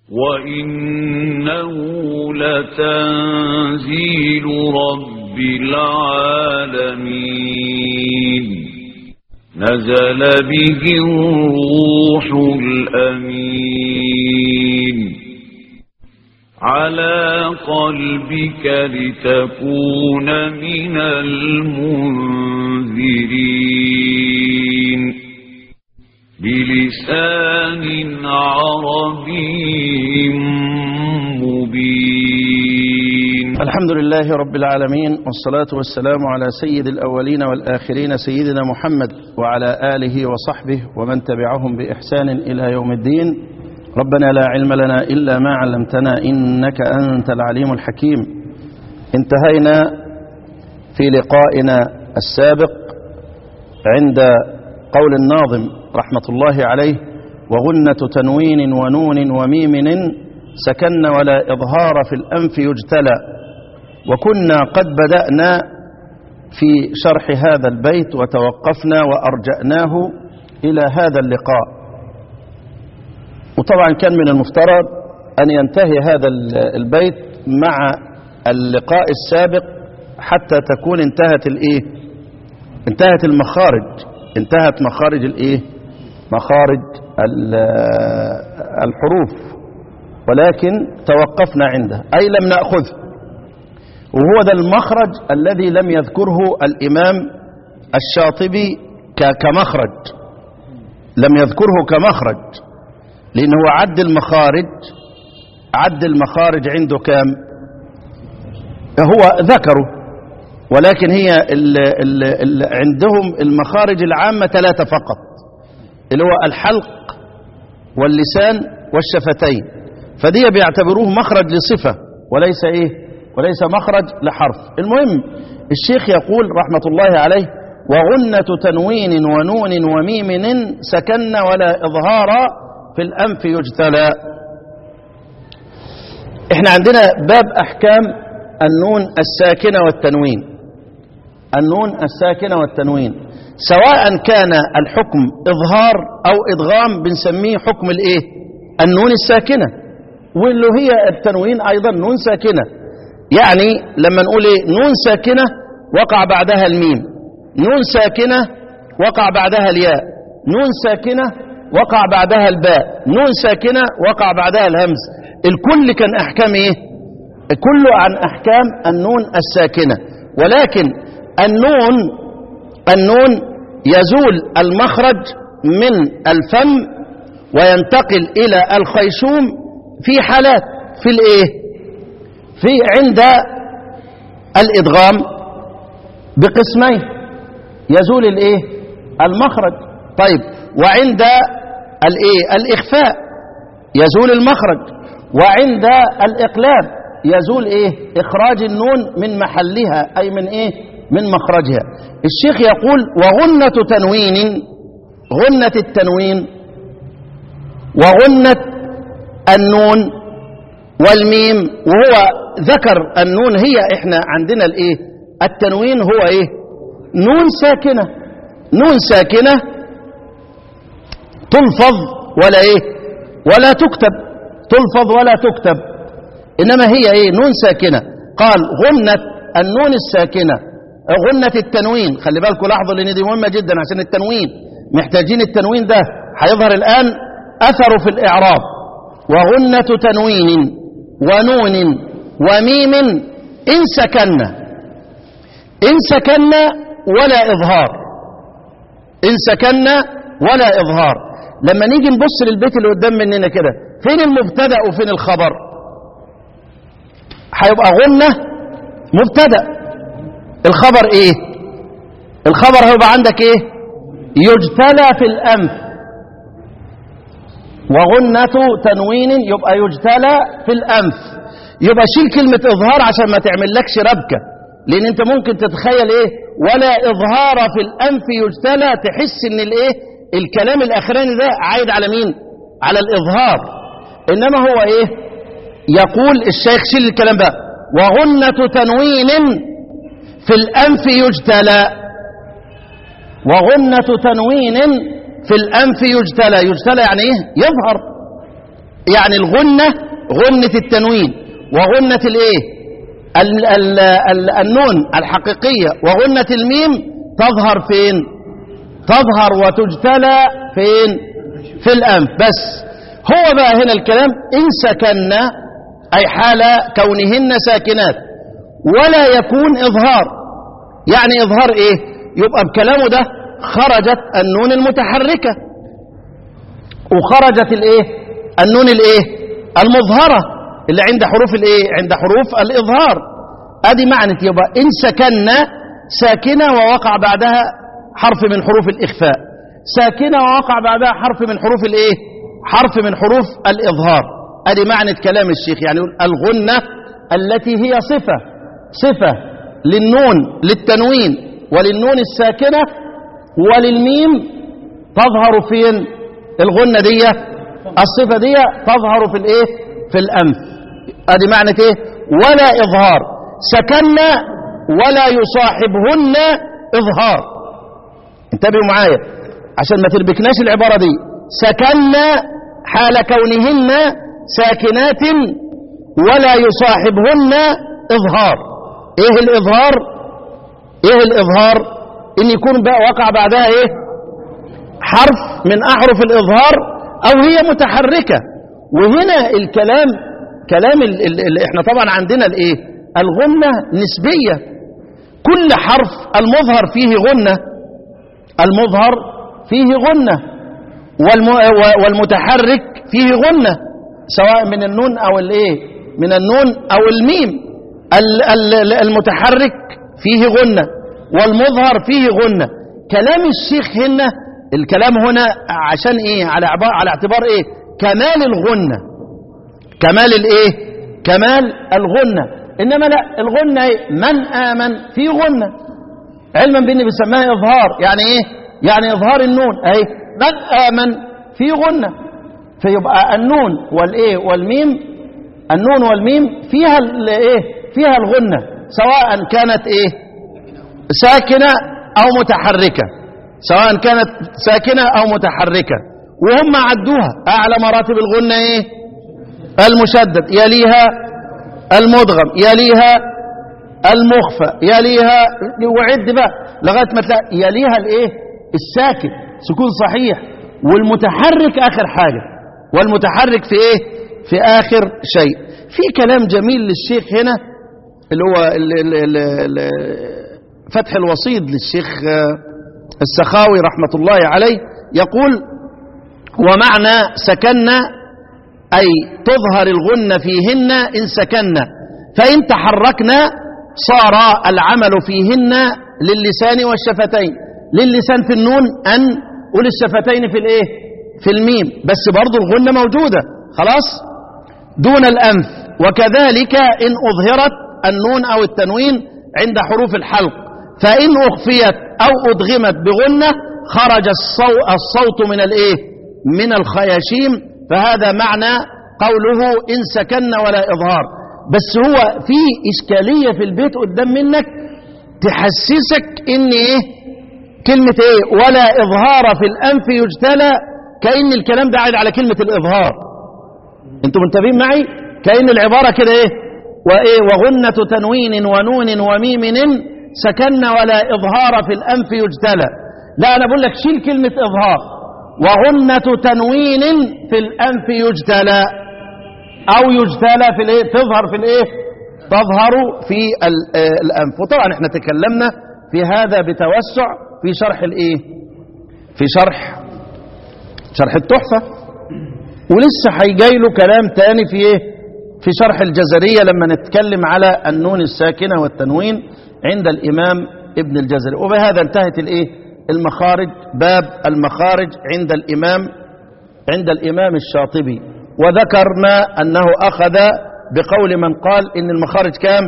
وإنه لتنزيل رب العالمين نزل به الروح الأمين على قلبك لتكون من المنذرين بلسان عربي مبين الحمد لله رب العالمين والصلاة والسلام على سيد الأولين والآخرين سيدنا محمد وعلى آله وصحبه ومن تبعهم بإحسان إلى يوم الدين ربنا لا علم لنا إلا ما علمتنا إنك أنت العليم الحكيم انتهينا في لقائنا السابق عند قول الناظم رحمة الله عليه وغنة تنوين ونون وميم سكن ولا إظهار في الأنف يجتلى وكنا قد بدأنا في شرح هذا البيت وتوقفنا وأرجأناه إلى هذا اللقاء وطبعا كان من المفترض أن ينتهي هذا البيت مع اللقاء السابق حتى تكون انتهت الايه انتهت المخارج انتهت مخارج الايه مخارج الحروف ولكن توقفنا عنده أي لم نأخذه وهو ذا المخرج الذي لم يذكره الإمام الشاطبي كمخرج لم يذكره كمخرج لأنه عد المخارج عد المخارج عنده كام هو ذكره ولكن هي ال ال ال عندهم المخارج العامة ثلاثة فقط اللي هو الحلق واللسان والشفتين فدي بيعتبروه مخرج لصفة وليس ايه وليس مخرج لحرف المهم الشيخ يقول رحمة الله عليه وغنة تنوين ونون وميم سكن ولا إظهار في الأنف يجتلى احنا عندنا باب أحكام النون الساكنة والتنوين النون الساكنة والتنوين سواء كان الحكم إظهار أو إدغام بنسميه حكم الإيه النون الساكنة واللي هي التنوين أيضا نون ساكنة يعني لما نقول إيه نون ساكنة وقع بعدها الميم نون ساكنة وقع بعدها الياء نون ساكنة وقع بعدها الباء نون ساكنة وقع بعدها الهمز الكل كان أحكام إيه كله عن أحكام النون الساكنة ولكن النون النون يزول المخرج من الفم وينتقل إلى الخيشوم في حالات في الإيه في عند الإدغام بقسمين يزول الإيه المخرج طيب وعند الإيه الإخفاء يزول المخرج وعند الإقلاب يزول إيه إخراج النون من محلها أي من إيه من مخرجها الشيخ يقول وغنة تنوين غنة التنوين وغنة النون والميم وهو ذكر النون هي احنا عندنا الايه التنوين هو ايه نون ساكنة نون ساكنة تلفظ ولا ايه ولا تكتب تلفظ ولا تكتب انما هي ايه نون ساكنة قال غنة النون الساكنة غنة التنوين خلي بالكم لاحظوا لان دي مهمة جدا عشان التنوين محتاجين التنوين ده هيظهر الان اثره في الاعراب وغنة تنوين ونون وميم إن سكن إن سكن ولا إظهار إن سكن ولا إظهار لما نيجي نبص للبيت اللي قدام مننا كده فين المبتدأ وفين الخبر هيبقى غنة مبتدأ الخبر ايه الخبر هيبقى عندك ايه يجتلى في الأنف وغنة تنوين يبقى يجتلى في الأنف يبقى شيل كلمة إظهار عشان ما تعملكش ربكة لأن أنت ممكن تتخيل إيه ولا إظهار في الأنف يجتلى تحس إن الإيه الكلام الأخراني ده عايد على مين على الإظهار إنما هو إيه يقول الشيخ شيل الكلام بقى وغنة تنوين في الأنف يجتلى وغنة تنوين في الأنف يجتلى يجتلى يعني إيه يظهر يعني الغنة غنة التنوين وغنة الايه ال ال ال النون الحقيقية وغنة الميم تظهر فين تظهر وتجتلى فين في الأنف بس هو بقى هنا الكلام إن سكن أي حال كونهن ساكنات ولا يكون إظهار يعني إظهار إيه يبقى بكلامه ده خرجت النون المتحركة وخرجت الإيه النون الإيه المظهرة اللي عند حروف الإيه عند حروف الإظهار أدي معنى يبقى إن سكن ساكنة ووقع بعدها حرف من حروف الإخفاء ساكنة ووقع بعدها حرف من حروف الإيه حرف من حروف الإظهار أدي معنى كلام الشيخ يعني الغنة التي هي صفة صفة للنون للتنوين وللنون الساكنة وللميم تظهر فين الغنة دي الصفة دي تظهر في الايه في الأنف ادي معنى ايه ولا إظهار سكن ولا يصاحبهن إظهار انتبهوا معايا عشان ما تربكناش العبارة دي سكن حال كونهن ساكنات ولا يصاحبهن إظهار ايه الإظهار ايه الإظهار ان يكون بقى وقع بعدها ايه حرف من أحرف الإظهار أو هي متحركة وهنا الكلام كلام ال ال ال احنا طبعا عندنا الايه الغنة نسبية كل حرف المظهر فيه غنة المظهر فيه غنة والم والمتحرك فيه غنة سواء من النون أو الايه من النون أو الميم المتحرك فيه غنة والمظهر فيه غنة كلام الشيخ هنا الكلام هنا عشان ايه على عبارة على اعتبار ايه كمال الغنة كمال الايه كمال الغنة انما لا الغنة ايه من امن في غنة علما بان بيسميها اظهار يعني ايه يعني اظهار النون اهي من امن في غنة فيبقى النون والايه والميم النون والميم فيها الايه فيها الغنة سواء كانت ايه ساكنة او متحركة سواء كانت ساكنة او متحركة وهم عدوها اعلى مراتب الغنة ايه المشدد يليها المدغم يليها المخفى يليها وعد بقى لغايه ما تلاقي يليها الايه الساكن سكون صحيح والمتحرك اخر حاجه والمتحرك في ايه في اخر شيء في كلام جميل للشيخ هنا اللي هو ال ال ال ال فتح الوصيد للشيخ السخاوي رحمه الله عليه يقول ومعنى سكننا أي تظهر الغنة فيهن إن سكن فإن تحركنا صار العمل فيهن للسان والشفتين للسان في النون أن وللشفتين في الإيه في الميم بس برضو الغنة موجودة خلاص دون الأنف وكذلك إن أظهرت النون أو التنوين عند حروف الحلق فإن أخفيت أو أدغمت بغنة خرج الصوت من الإيه من الخياشيم فهذا معنى قوله إن سكن ولا إظهار بس هو في إشكالية في البيت قدام منك تحسسك إن إيه كلمة إيه ولا إظهار في الأنف يجتلى كأن الكلام ده عايد على كلمة الإظهار أنتم منتبهين معي كأن العبارة كده إيه وإيه وغنة تنوين ونون وميم سكن ولا إظهار في الأنف يجتلى لا أنا بقول لك شيل كلمة إظهار وغنة تنوين في الأنف يجتلى أو يجتلى في الإيه تظهر في الإيه تظهر في الأنف وطبعا احنا تكلمنا في هذا بتوسع في شرح الإيه في شرح شرح التحفة ولسه هيجي له كلام تاني في إيه في شرح الجزرية لما نتكلم على النون الساكنة والتنوين عند الإمام ابن الجزري وبهذا انتهت الإيه المخارج باب المخارج عند الإمام عند الإمام الشاطبي وذكرنا أنه أخذ بقول من قال إن المخارج كام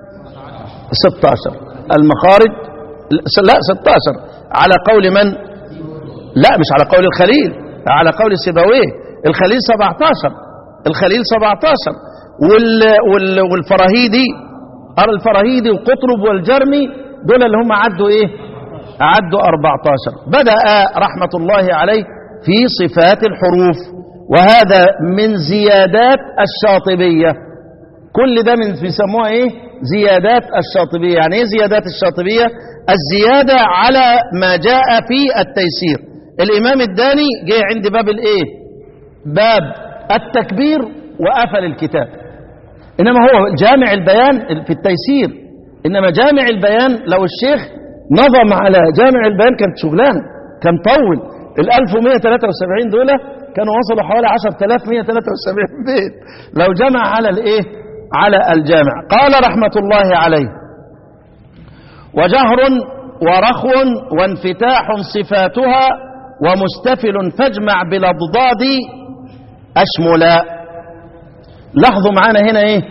16 المخارج لا 16 على قول من لا مش على قول الخليل على قول سيبويه الخليل 17 الخليل 17 وال وال والفراهيدي الفراهيدي والقطرب والجرمي دول اللي هم عدوا ايه عدوا 14 بدأ رحمة الله عليه في صفات الحروف وهذا من زيادات الشاطبية كل ده من بيسموها ايه زيادات الشاطبية يعني ايه زيادات الشاطبية الزيادة على ما جاء في التيسير الامام الداني جه عند باب الايه باب التكبير وقفل الكتاب انما هو جامع البيان في التيسير انما جامع البيان لو الشيخ نظم على جامع البيان كانت شغلانه كان طول ال 1173 دول كانوا وصلوا حوالي 10173 بيت لو جمع على الايه على الجامع قال رحمة الله عليه وجهر ورخو وانفتاح صفاتها ومستفل فاجمع بالاضداد اشملا لاحظوا معانا هنا ايه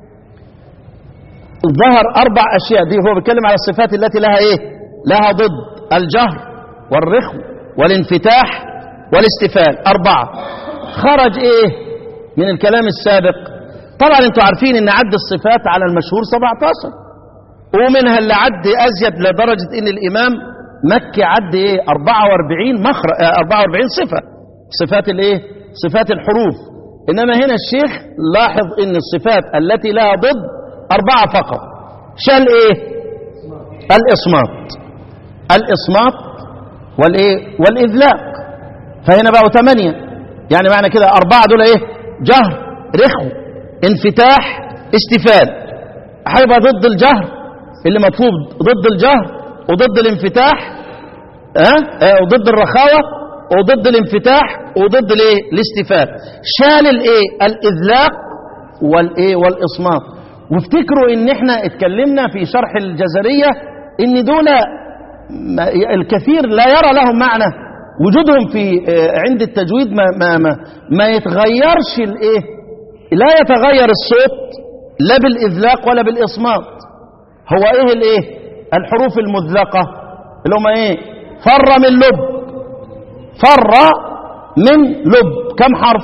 ظهر اربع اشياء دي هو بيتكلم على الصفات التي لها ايه لها ضد الجهر والرخو والانفتاح والاستفال اربعه خرج ايه من الكلام السابق طبعا انتوا عارفين ان عد الصفات على المشهور 17 ومنها اللي عد ازيد لدرجه ان الامام مكي عد ايه 44 مخرج 44 صفه صفات الايه صفات الحروف انما هنا الشيخ لاحظ ان الصفات التي لها ضد اربعه فقط شال ايه الاصمات الاصمات والايه والاذلاق فهنا بقوا ثمانيه يعني معنى كده اربعه دول ايه جهر رخو انفتاح استفال هيبقى ضد الجهر اللي مطلوب ضد الجهر وضد الانفتاح ها أه؟ وضد الرخاوه وضد الانفتاح وضد الايه الاستفال شال الايه الاذلاق والايه والاصمات وافتكروا ان احنا اتكلمنا في شرح الجزريه ان دول الكثير لا يرى لهم معنى وجودهم في عند التجويد ما ما ما, ما يتغيرش الايه لا يتغير الصوت لا بالاذلاق ولا بالاصمات هو ايه الايه الحروف المذلقه اللي هم ايه فر من لب فر من لب كم حرف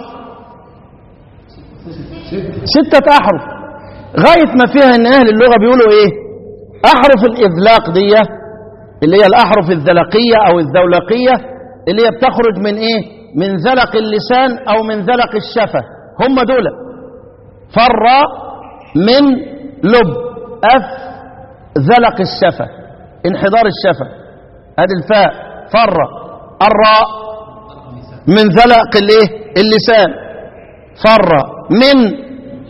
ستة أحرف غاية ما فيها أن أهل اللغة بيقولوا إيه أحرف الإذلاق دي اللي هي الأحرف الذلقية أو الذولقية اللي هي بتخرج من إيه من ذلق اللسان أو من ذلق الشفة هم دول فر من لب أف ذلق الشفة انحدار الشفة هذه الفاء فر الراء من ذلق الايه اللسان فر من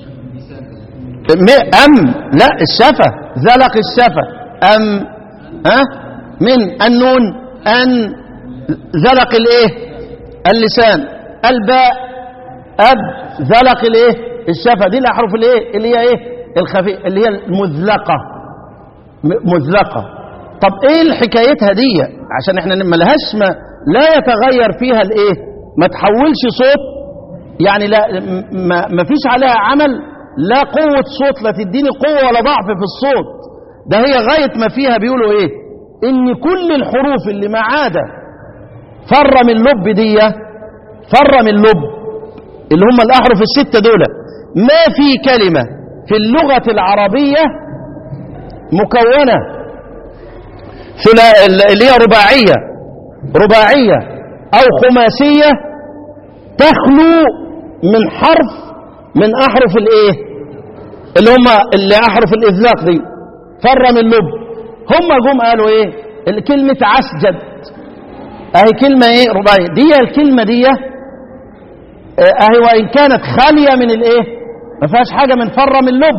أم لا الشفة ذلق الشفة أم ها من النون أن ذلق الايه اللسان الباء أب ذلق الايه الشفة دي الأحرف الايه اللي هي ايه الخفي اللي هي المذلقة مذلقة طب ايه حكايتها دي عشان احنا ما لهاش ما لا يتغير فيها الايه ما تحولش صوت يعني لا ما, ما فيش عليها عمل لا قوة صوت لا تديني قوة ولا ضعف في الصوت ده هي غاية ما فيها بيقولوا ايه ان كل الحروف اللي ما عدا فر من لب دي فر من لب اللي هم الاحرف الستة دول ما في كلمة في اللغة العربية مكونة اللي هي رباعية رباعية أو خماسية تخلو من حرف من أحرف الإيه اللي هم اللي أحرف الإذلاق دي فر من لب هم جم قالوا إيه الكلمة عسجد أهي كلمة إيه رباعية دي الكلمة دي أهي وإن كانت خالية من الإيه ما فيهاش حاجة من فر من لب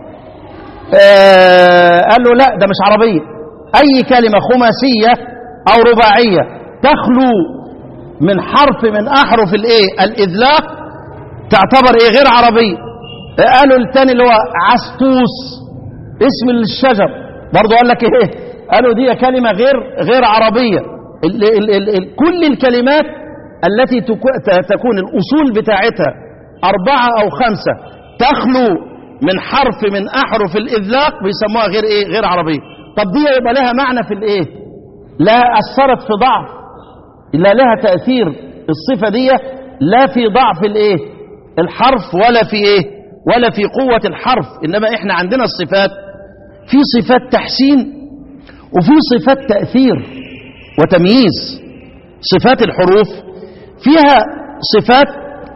آه قال له لا ده مش عربية أي كلمة خماسية أو رباعية تخلو من حرف من أحرف الإيه الإذلاق تعتبر إيه غير عربية آه قالوا الثاني اللي هو عستوس اسم الشجر برضه قال لك إيه قالوا دي كلمة غير غير عربية ال ال ال ال كل الكلمات التي تكون الأصول بتاعتها أربعة أو خمسة تخلو من حرف من احرف الاذلاق بيسموها غير ايه غير عربيه طب دي يبقى لها معنى في الايه لا اثرت في ضعف لا لها تاثير الصفه دي لا في ضعف الايه الحرف ولا في ايه ولا في قوه الحرف انما احنا عندنا الصفات في صفات تحسين وفي صفات تاثير وتمييز صفات الحروف فيها صفات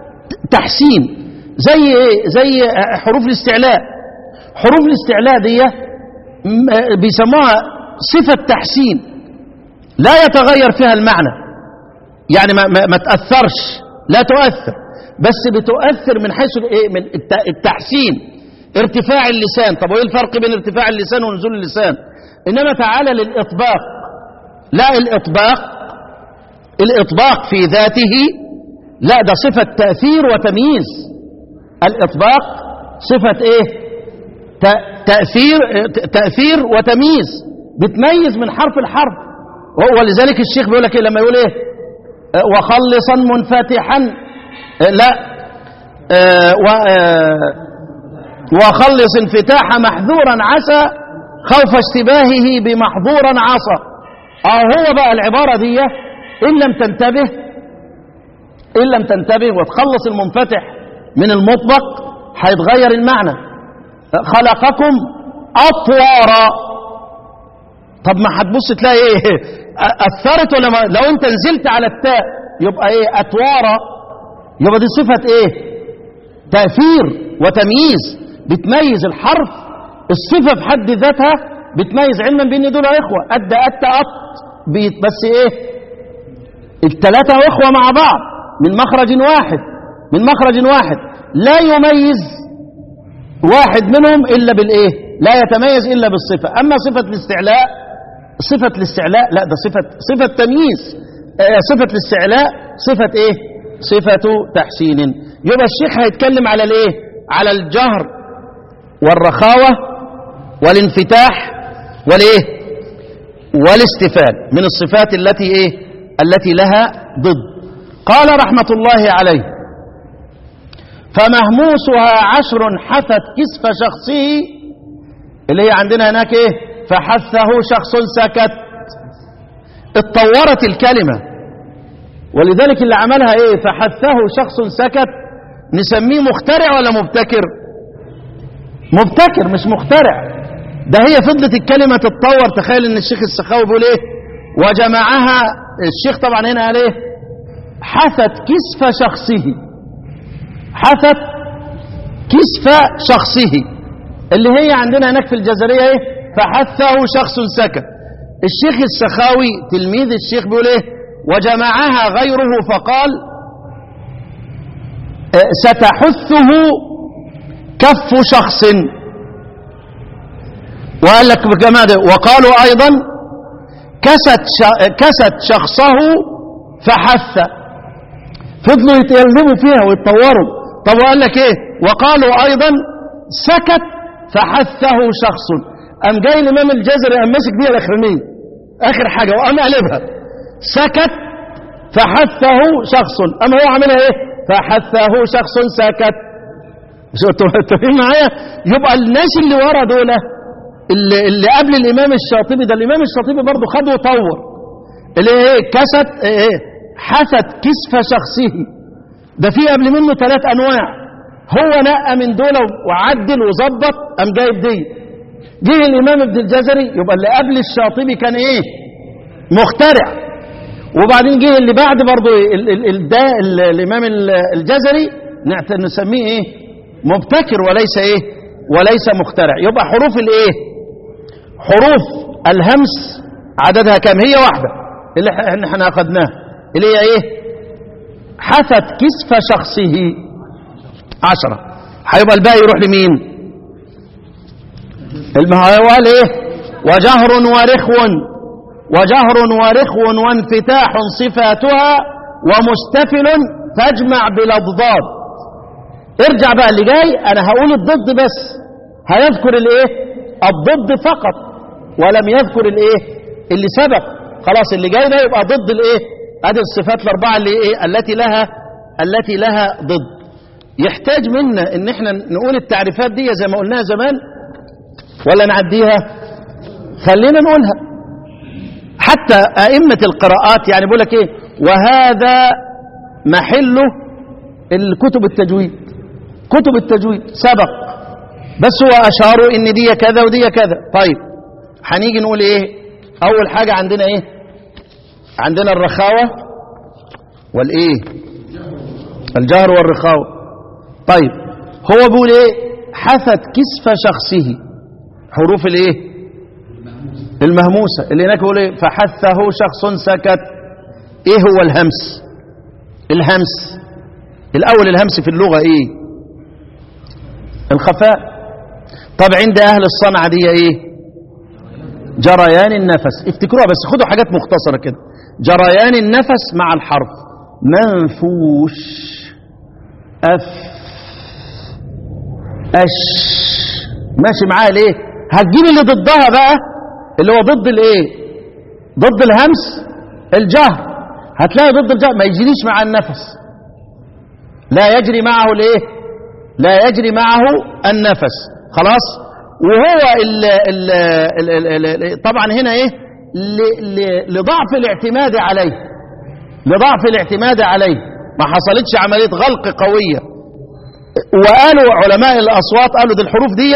تحسين زي ايه زي حروف الاستعلاء حروف الاستعلاء دي م- بيسموها صفة تحسين لا يتغير فيها المعنى يعني ما, ما, ما تأثرش لا تؤثر بس بتؤثر من حيث الايه من الت- التحسين ارتفاع اللسان طب وايه الفرق بين ارتفاع اللسان ونزول اللسان انما تعالى للاطباق لا الاطباق الاطباق في ذاته لا ده صفة تأثير وتمييز الاطباق صفة ايه ت- تأثير تأثير وتمييز بتميز من حرف لحرف ولذلك الشيخ بيقول لك إيه لما يقول ايه آه، وخلصا منفتحا آه، لا آه، و- آه، وخلص انفتاح محذورا عسى خوف اشتباهه بمحظورا عصى اه هو بقى العبارة دي ان لم تنتبه ان لم تنتبه وتخلص المنفتح من المطبق هيتغير المعنى خلقكم اطوارا طب ما هتبص تلاقي ايه اثرت ولا ما لو انت نزلت على التاء يبقى ايه اطوارا يبقى دي صفة ايه تأثير وتمييز بتميز الحرف الصفة في حد ذاتها بتميز علما بان دول اخوة ادى اتى ات بيت بس ايه الثلاثة اخوة مع بعض من مخرج واحد من مخرج واحد لا يميز واحد منهم الا بالايه لا يتميز الا بالصفة اما صفة الاستعلاء صفة الاستعلاء لا ده صفة صفة تمييز آه، صفة الاستعلاء صفة ايه صفة تحسين يبقى الشيخ هيتكلم على الايه على الجهر والرخاوة والانفتاح والايه والاستفال من الصفات التي ايه التي لها ضد قال رحمة الله عليه فمهموسها عشر حثت كسف شخصه اللي هي عندنا هناك ايه فحثه شخص سكت اتطورت الكلمة ولذلك اللي عملها ايه فحثه شخص سكت نسميه مخترع ولا مبتكر مبتكر مش مخترع ده هي فضلت الكلمة تتطور تخيل ان الشيخ السخاوي بيقول ايه وجمعها الشيخ طبعا هنا قال ايه حثت كسف شخصه حثت كسف شخصه اللي هي عندنا هناك في الجزرية ايه فحثه شخص سكت الشيخ السخاوي تلميذ الشيخ بيقول ايه وجمعها غيره فقال آه، ستحثه كف شخص وقال لك بالجماعة ده وقالوا ايضا كست ش- كست شخصه فحث فضلوا يتكلموا فيها ويتطوروا طب وقال لك ايه وقالوا ايضا سكت فحثه شخص قام جاي الامام الجزري قام ماسك بيها الاخرانيه اخر حاجه وقام قلبها سكت فحثه شخص اما هو عاملها ايه فحثه شخص سكت شو انتوا متفقين معايا يبقى الناس اللي ورا دول اللي, اللي قبل الامام الشاطبي ده الامام الشاطبي برضه خد وطور اللي ايه كست ايه حثت كسف شخصه ده في قبل منه ثلاث انواع هو نقى من دول وعدل وظبط قام جايب دي جه الامام ابن الجزري يبقى اللي قبل الشاطبي كان ايه مخترع وبعدين جه اللي بعد برضه ال- ال- ال- ده ال- الامام ال- الجزري نعت- نسميه ايه مبتكر وليس ايه وليس مخترع يبقى حروف الايه حروف الهمس عددها كام هي واحده اللي إح- احنا اخذناها اللي هي ايه حثت كسف شخصه عشرة هيبقى الباقي يروح لمين المهو قال ايه وجهر ورخو وجهر ورخو وانفتاح صفاتها ومستفل فاجمع بالاضداد ارجع بقى اللي جاي انا هقول الضد بس هيذكر الايه الضد فقط ولم يذكر الايه اللي سبق خلاص اللي جاي ده يبقى ضد الايه ادي الصفات الاربعه اللي ايه التي لها التي لها ضد يحتاج منا ان احنا نقول التعريفات دي زي ما قلناها زمان ولا نعديها خلينا نقولها حتى ائمه القراءات يعني بيقول لك ايه وهذا محله الكتب التجويد كتب التجويد سبق بس هو اشاروا ان دي كذا ودي كذا طيب هنيجي نقول ايه اول حاجه عندنا ايه عندنا الرخاوه والايه الجهر والرخاوه طيب هو بيقول ايه حثت كسف شخصه حروف الايه المهموسة اللي هناك بيقول ايه فحثه شخص سكت ايه هو الهمس الهمس الاول الهمس في اللغة ايه الخفاء طب عند اهل الصنعة دي ايه جريان النفس افتكروها بس خدوا حاجات مختصرة كده جريان النفس مع الحرف منفوش أف أش ماشي معايا ليه هتجيب اللي ضدها بقى اللي هو ضد الايه ضد الهمس الجهر هتلاقي ضد الجهر ما يجريش مع النفس لا يجري معه الايه لا يجري معه النفس خلاص وهو ال ال ال ال ال ال طبعا هنا ايه ل- ل- لضعف الاعتماد عليه لضعف الاعتماد عليه ما حصلتش عملية غلق قوية وقالوا علماء الأصوات قالوا دي الحروف دي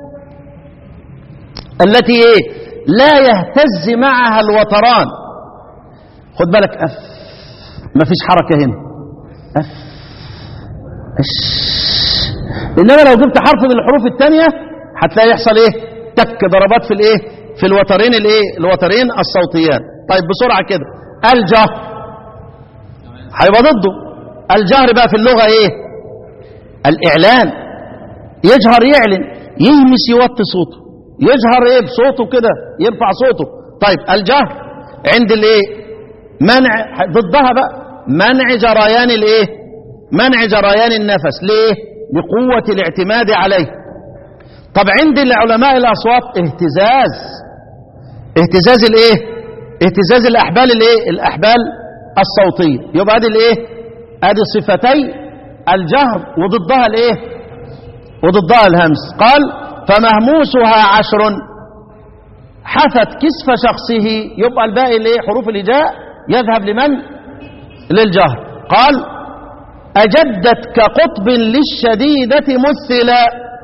التي ايه لا يهتز معها الوتران خد بالك أف ما فيش حركة هنا أف أش إنما لو جبت حرف من الحروف الثانية هتلاقي يحصل ايه تك ضربات في الايه في الوترين الايه الوترين الصوتيان طيب بسرعة كده الجهر هيبقى ضده الجهر بقى في اللغة ايه الاعلان يجهر يعلن يهمس يوطي صوته يجهر ايه بصوته كده يرفع صوته طيب الجهر عند الايه منع ضدها بقى منع جريان الايه منع جريان النفس ليه لقوة الاعتماد عليه طب عند العلماء الاصوات اهتزاز اهتزاز الايه اهتزاز الاحبال الايه الاحبال الصوتيه يبقى ادي الايه ادي صفتي الجهر وضدها الايه وضدها الهمس قال فمهموسها عشر حفت كسف شخصه يبقى الباقي الايه حروف الهجاء يذهب لمن للجهر قال اجدت كقطب للشديده مثلا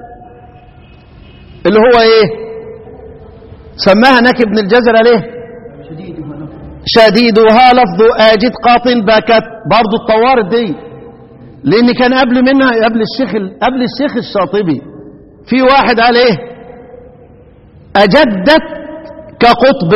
اللي هو ايه سماها هناك ابن الجزر ليه شديدها لفظ اجد قاط بكت برضه اتطورت دي لان كان قبل منها قبل الشيخ قبل الشيخ الشاطبي في واحد قال ايه اجدت كقطب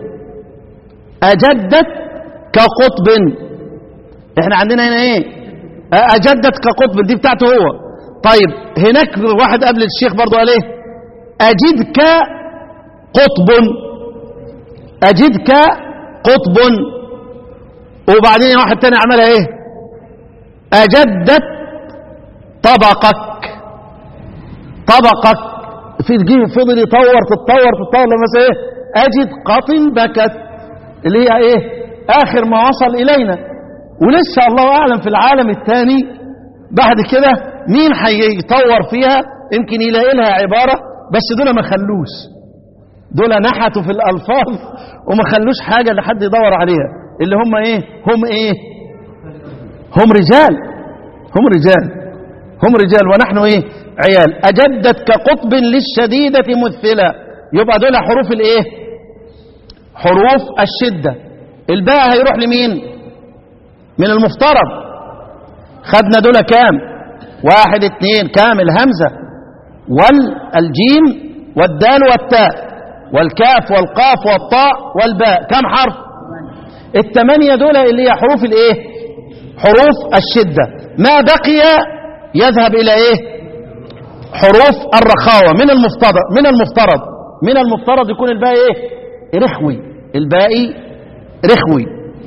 اجدت كقطب احنا عندنا هنا ايه اجدت كقطب دي بتاعته هو طيب هناك واحد قبل الشيخ برضه قال ايه أجدك قطب أجدك قطب وبعدين واحد تاني عملها ايه أجدت طبقك طبقك في تجيب فضل يطور تتطور تتطور لما ايه أجد قط بكت اللي هي ايه آخر ما وصل إلينا ولسه الله أعلم في العالم الثاني بعد كده مين هيطور فيها يمكن يلاقي لها عبارة بس دول ما خلوش دول نحتوا في الألفاظ وما خلوش حاجة لحد يدور عليها اللي هم ايه هم ايه هم رجال هم رجال هم رجال ونحن ايه عيال أجدت كقطب للشديدة مثلة يبقى دول حروف الايه حروف الشدة الباء هيروح لمين من المفترض خدنا دول كام واحد اتنين كام الهمزة والجيم والدال والتاء والكاف والقاف والطاء والباء كم حرف الثمانية دول اللي هي حروف الايه حروف الشدة ما بقي يذهب الى ايه حروف الرخاوة من المفترض من المفترض من المفترض يكون الباقي ايه رخوي الباقي رخوي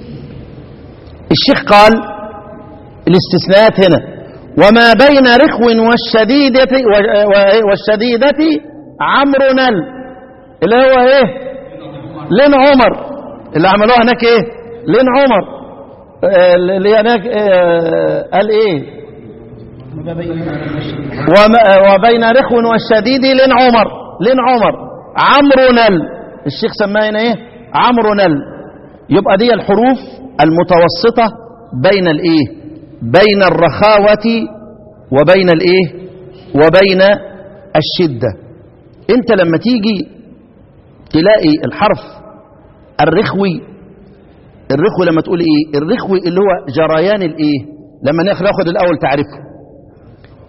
الشيخ قال الاستثناءات هنا وما بين رخو والشديدة والشديدة عمرو نل اللي هو ايه لين عمر اللي عملوها هناك ايه لين عمر آه، اللي هناك آه، قال ايه وما- وبين رخو والشديد لين عمر لين عمر عمرو نل الشيخ سماه هنا ايه عمرو نل يبقى دي الحروف المتوسطة بين الايه بين الرخاوة وبين الايه وبين الشدة انت لما تيجي تلاقي الحرف الرخوي الرخوي لما تقول ايه الرخوي اللي هو جريان الايه لما ناخد ناخد الاول تعريفه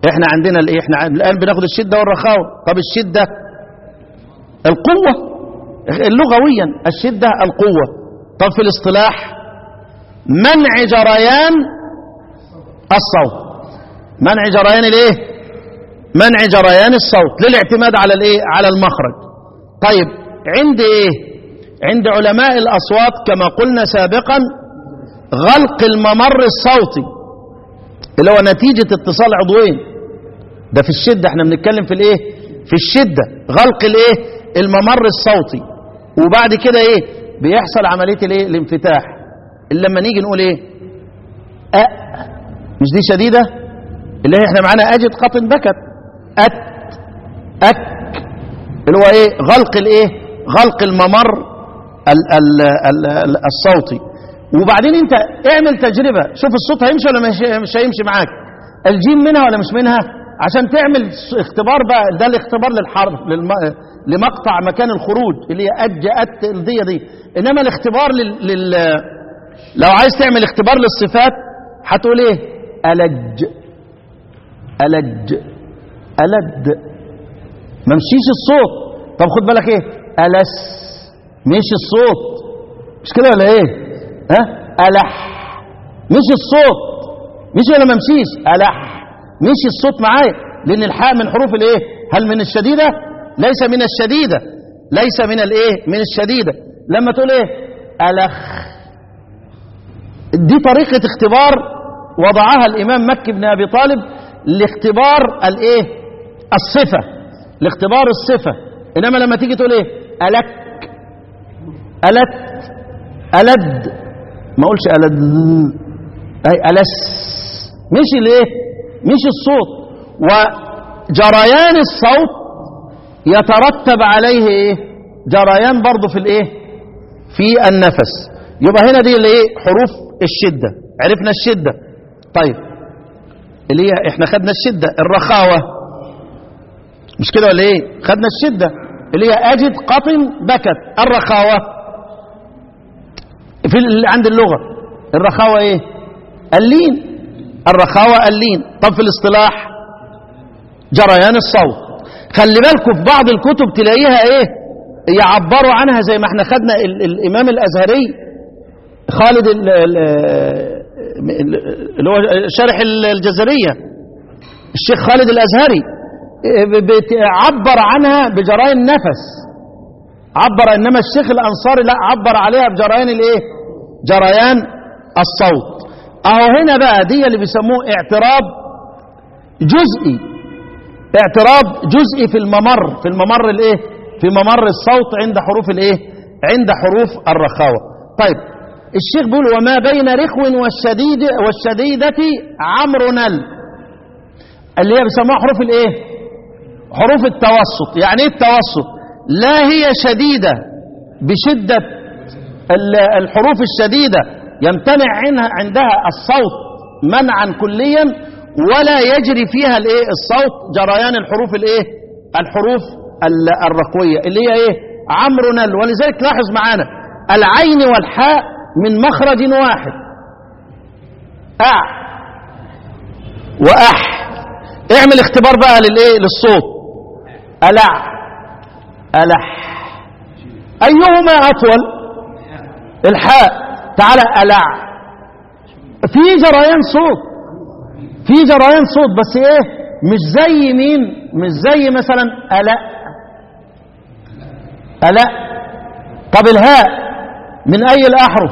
احنا عندنا الايه احنا عن- الان بناخد الشده والرخاوه طب الشده القوه لغويا الشده القوه طب في الاصطلاح منع جريان الصوت منع جريان الايه منع جريان الصوت للاعتماد على الايه على المخرج طيب عند ايه عند علماء الاصوات كما قلنا سابقا غلق الممر الصوتي اللي هو نتيجة اتصال عضوين ده في الشدة احنا بنتكلم في الايه في الشدة غلق الايه الممر الصوتي وبعد كده ايه بيحصل عملية الايه الانفتاح اللي لما نيجي نقول ايه أ مش دي شديدة اللي هي احنا معانا اجد قطن بكت أت أك اللي هو ايه غلق الايه غلق الممر ال ال ال ال الصوتي وبعدين انت اعمل تجربة شوف الصوت هيمشي ولا مش, مش هيمشي معاك الجيم منها ولا مش منها عشان تعمل اختبار بقى ده الاختبار للحرف للم... لمقطع مكان الخروج اللي هي أج أت الدية دي إنما الاختبار لل... لل... لو عايز تعمل اختبار للصفات هتقول ايه ألج ألج ألد ما مشيش الصوت طب خد بالك ايه ألس مش الصوت مش كده ولا ايه ها ألح مش الصوت مش ولا ما مشيش ألح مش الصوت معايا لأن الحاء من حروف الايه هل من الشديدة ليس من الشديدة ليس من الايه من الشديدة لما تقول ايه ألخ دي طريقة اختبار وضعها الإمام مكي بن أبي طالب لاختبار الايه الصفة لاختبار الصفة إنما لما تيجي تقول ايه ألك ألت ألد ما أقولش ألد أي ألس مش الايه مش الصوت وجريان الصوت يترتب عليه ايه جريان برضه في الايه في النفس يبقى هنا دي الايه حروف الشدة عرفنا الشدة طيب اللي هي احنا خدنا الشدة الرخاوة مش كده ولا ايه خدنا الشدة اللي هي اجد قطن بكت الرخاوة في ال- عند اللغة الرخاوة ايه اللين الرخاوة اللين طب في الاصطلاح جريان الصوت خلي بالكم في بعض الكتب تلاقيها ايه يعبروا عنها زي ما احنا خدنا ال الامام الازهري خالد ال- ال- ال- اللي هو شارح ال- الجزرية الشيخ خالد الازهري عبر عنها بجريان النفس عبر انما الشيخ الانصاري لا عبر عليها بجريان الايه جريان الصوت اهو هنا بقى دي اللي بيسموه اعتراب جزئي اعتراب جزئي في الممر في الممر الايه في ممر الصوت عند حروف الايه عند حروف الرخاوه طيب الشيخ بيقول وما بين رخو والشديد والشديده عمرو نل اللي هي بيسموها حروف الايه حروف التوسط يعني ايه التوسط لا هي شديده بشده ال- الحروف الشديده يمتنع عنها عندها الصوت منعا كليا ولا يجري فيها الايه الصوت جريان الحروف الايه الحروف ال- الرقويه اللي هي ايه عمرو نل ولذلك لاحظ معانا العين والحاء من مخرج واحد أع وأح اعمل اختبار بقى للايه للصوت ألع ألح أيهما أطول الحاء تعالى ألع في جريان صوت في جريان صوت بس ايه مش زي مين مش زي مثلا ألا ألا طب الهاء من أي الأحرف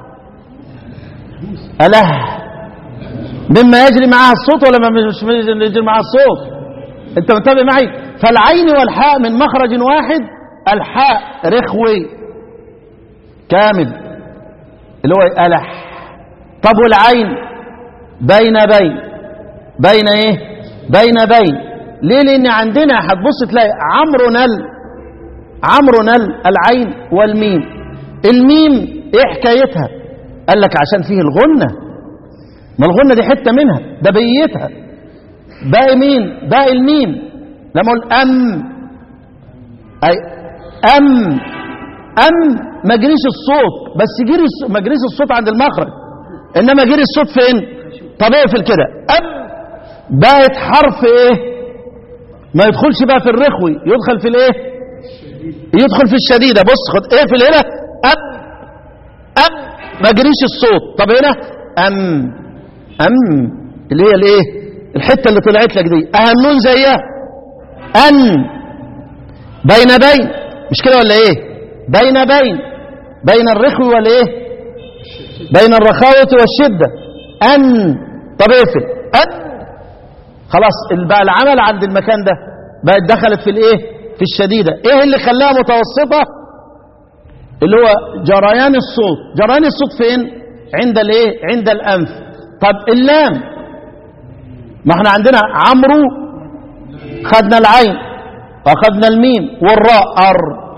أله مما يجري معها الصوت ولا ما مش يجري معها الصوت انت منتبه معي فالعين والحاء من مخرج واحد الحاء رخوي كامل اللي هو ألح طب والعين بين بين بين ايه بين بين ليه لان عندنا هتبص تلاقي عمرو نل عمرو نل العين والميم الميم ايه حكايتها قال لك عشان فيه الغنة ما الغنة دي حتة منها ده بيتها باقي مين باقي الميم لما اقول ام اي ام ام ما جريش الصوت بس جري الص- ما جريش الصوت عند المخرج انما جري الصوت فين طب اقفل كده اب بقت حرف ايه ما يدخلش بقى في الرخوي يدخل في الايه يدخل في الشديدة بص خد ايه في هنا اب اب ما جريش الصوت طب هنا ام ام اللي هي الايه الحته اللي طلعت لك دي اهم نون زيها ان بين بين مش كده ولا ايه بين بين بين الرخو والايه بين الرخاوة والشدة ان طب اقفل ان خلاص بقى العمل عند المكان ده بقت دخلت في الايه في الشديدة ايه اللي خلاها متوسطة اللي هو جريان الصوت جريان الصوت فين عند الايه عند الانف طب اللام ما احنا عندنا عمرو خدنا العين واخدنا الميم والراء ار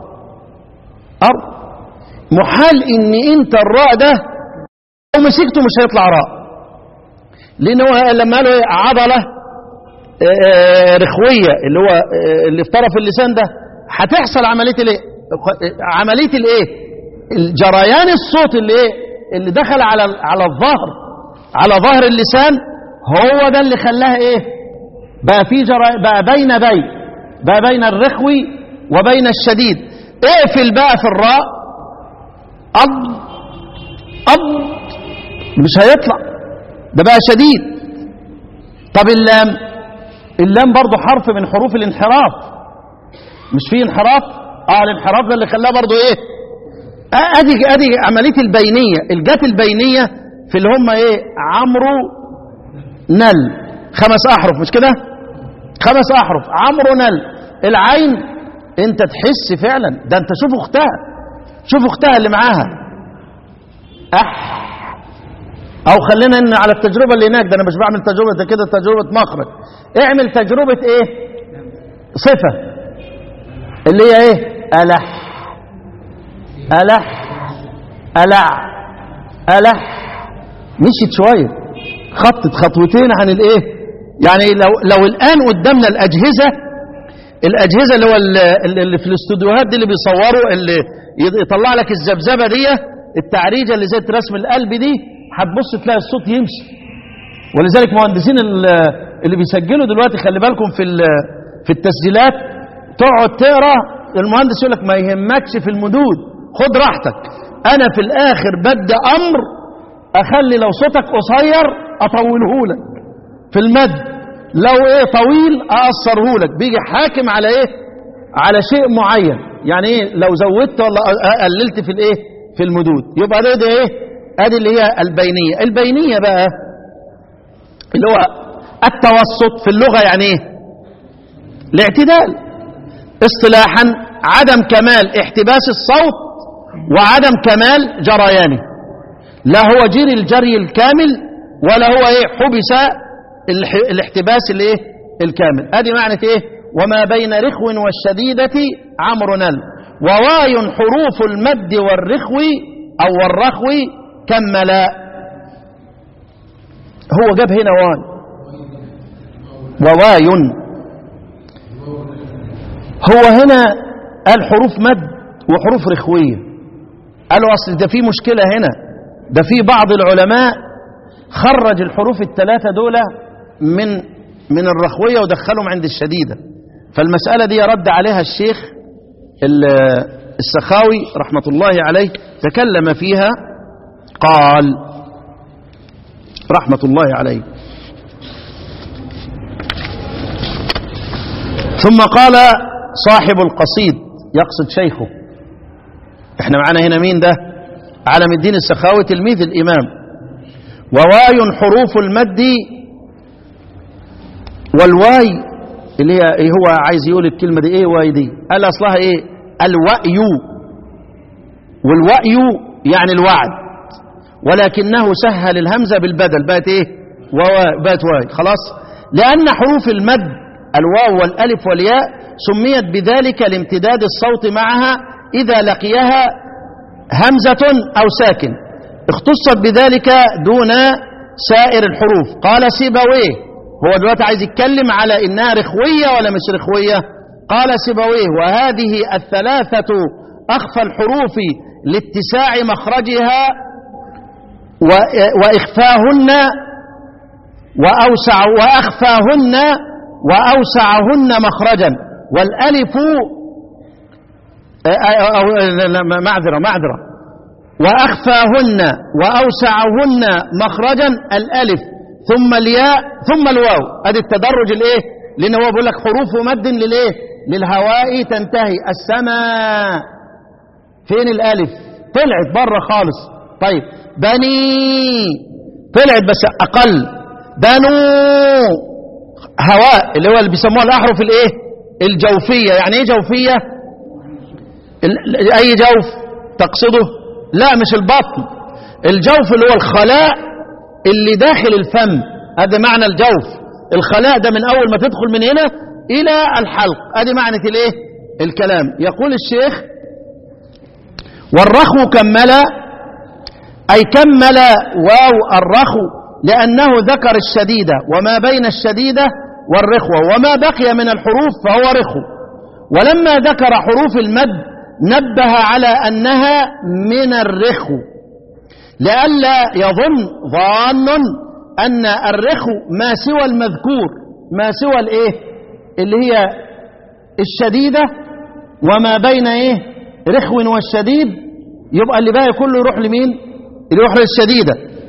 ار محال ان انت الراء ده لو مسكته مش هيطلع راء لان هو لما قالوا ايه عضله آه، رخويه اللي هو آه، اللي في طرف اللسان ده هتحصل عمليه الايه عمليه الايه الجريان الصوت اللي ايه اللي دخل على على الظهر على ظهر اللسان هو ده اللي خلاها ايه بقى في جرى بقى بين بين بقى بين الرخوي وبين الشديد اقفل بقى في الراء أب أب مش هيطلع ده بقى شديد طب اللام اللام برضه حرف من حروف الانحراف مش فيه انحراف اه الانحراف ده اللي خلاه برضه ايه آه، ادي ادي عمليه البينيه الجات البينيه في اللي هم ايه عمرو نل خمس احرف مش كده خمس احرف عمرو نل العين انت تحس فعلا ده انت شوف اختها شوف اختها اللي معاها اح او خلينا ان على التجربه اللي هناك ده انا مش بعمل تجربه ده كده تجربه مخرج اعمل تجربه ايه صفه اللي هي ايه الح الح الع الح مشيت شويه خطت خطوتين عن الايه يعني لو لو الان قدامنا الاجهزه الاجهزه اللي هو ال- اللي في الاستوديوهات دي اللي بيصوروا اللي يطلع لك الذبذبه دي التعريجه اللي زي رسم القلب دي هتبص تلاقي الصوت يمشي ولذلك مهندسين ال- اللي بيسجلوا دلوقتي خلي بالكم في ال- في التسجيلات تقعد تقرا المهندس يقول لك ما يهمكش في المدود خد راحتك انا في الاخر بدي امر اخلي لو صوتك قصير اطوله لك في المد لو ايه طويل اقصره لك بيجي حاكم على ايه على شيء معين يعني ايه لو زودت ولا قللت في الايه في المدود يبقى ده, ده ايه ادي اللي هي البينيه البينيه بقى اللي هو التوسط في اللغه يعني ايه الاعتدال اصطلاحا عدم كمال احتباس الصوت وعدم كمال جريانه لا هو جري الجري الكامل ولا هو ايه حبس الح- الاحتباس الايه الكامل ادي معنى ايه وما بين رخو والشديدة عمرو نل وواي حروف المد والرخو او الرخو كملا هو جاب هنا واي وواي هو هنا قال حروف مد وحروف رخوية قالوا أصل ده في مشكلة هنا ده في بعض العلماء خرج الحروف الثلاثة دول من من الرخوية ودخلهم عند الشديدة فالمسألة دي رد عليها الشيخ ال- السخاوي رحمة الله عليه تكلم فيها قال رحمة الله عليه ثم قال صاحب القصيد يقصد شيخه احنا معانا هنا مين ده علم الدين السخاوي تلميذ الإمام وواي حروف المد والواي اللي هي إيه هو عايز يقول الكلمة دي ايه واي دي قال أصلها ايه الوأي والوأي يعني الوعد ولكنه سهل الهمزة بالبدل بقت ايه وواي بقت واي خلاص لأن حروف المد الواو والألف والياء سميت بذلك لامتداد الصوت معها إذا لقيها همزة أو ساكن اختصت بذلك دون سائر الحروف قال سيبويه هو دلوقتي عايز يتكلم على إنها رخوية ولا مش رخوية قال سيبويه وهذه الثلاثة أخفى الحروف لاتساع مخرجها و- وإخفاهن وأوسع وأخفاهن وأوسعهن مخرجا والألف أو معذرة معذرة وأخفاهن وأوسعهن مخرجا الألف ثم الياء ثم الواو ادي التدرج الايه لان هو بيقول لك حروف مد للايه للهواء تنتهي السماء فين الالف طلعت بره خالص طيب بني طلعت بس اقل بنو هواء اللي هو اللي بيسموها الاحرف الايه الجوفيه يعني ايه جوفيه ال- اي جوف تقصده لا مش البطن الجوف اللي هو الخلاء اللي داخل الفم هذا معنى الجوف الخلاء ده من اول ما تدخل من هنا الى الحلق هذه معنى الايه الكلام يقول الشيخ والرخو كمل اي كمل واو الرخو لانه ذكر الشديده وما بين الشديده والرخوه وما بقي من الحروف فهو رخو ولما ذكر حروف المد نبه على انها من الرخو لئلا يظن ظان أن الرخو ما سوى المذكور ما سوى الإيه اللي هي الشديدة وما بين إيه رخو والشديد يبقى اللي باقي كله يروح لمين يروح للشديدة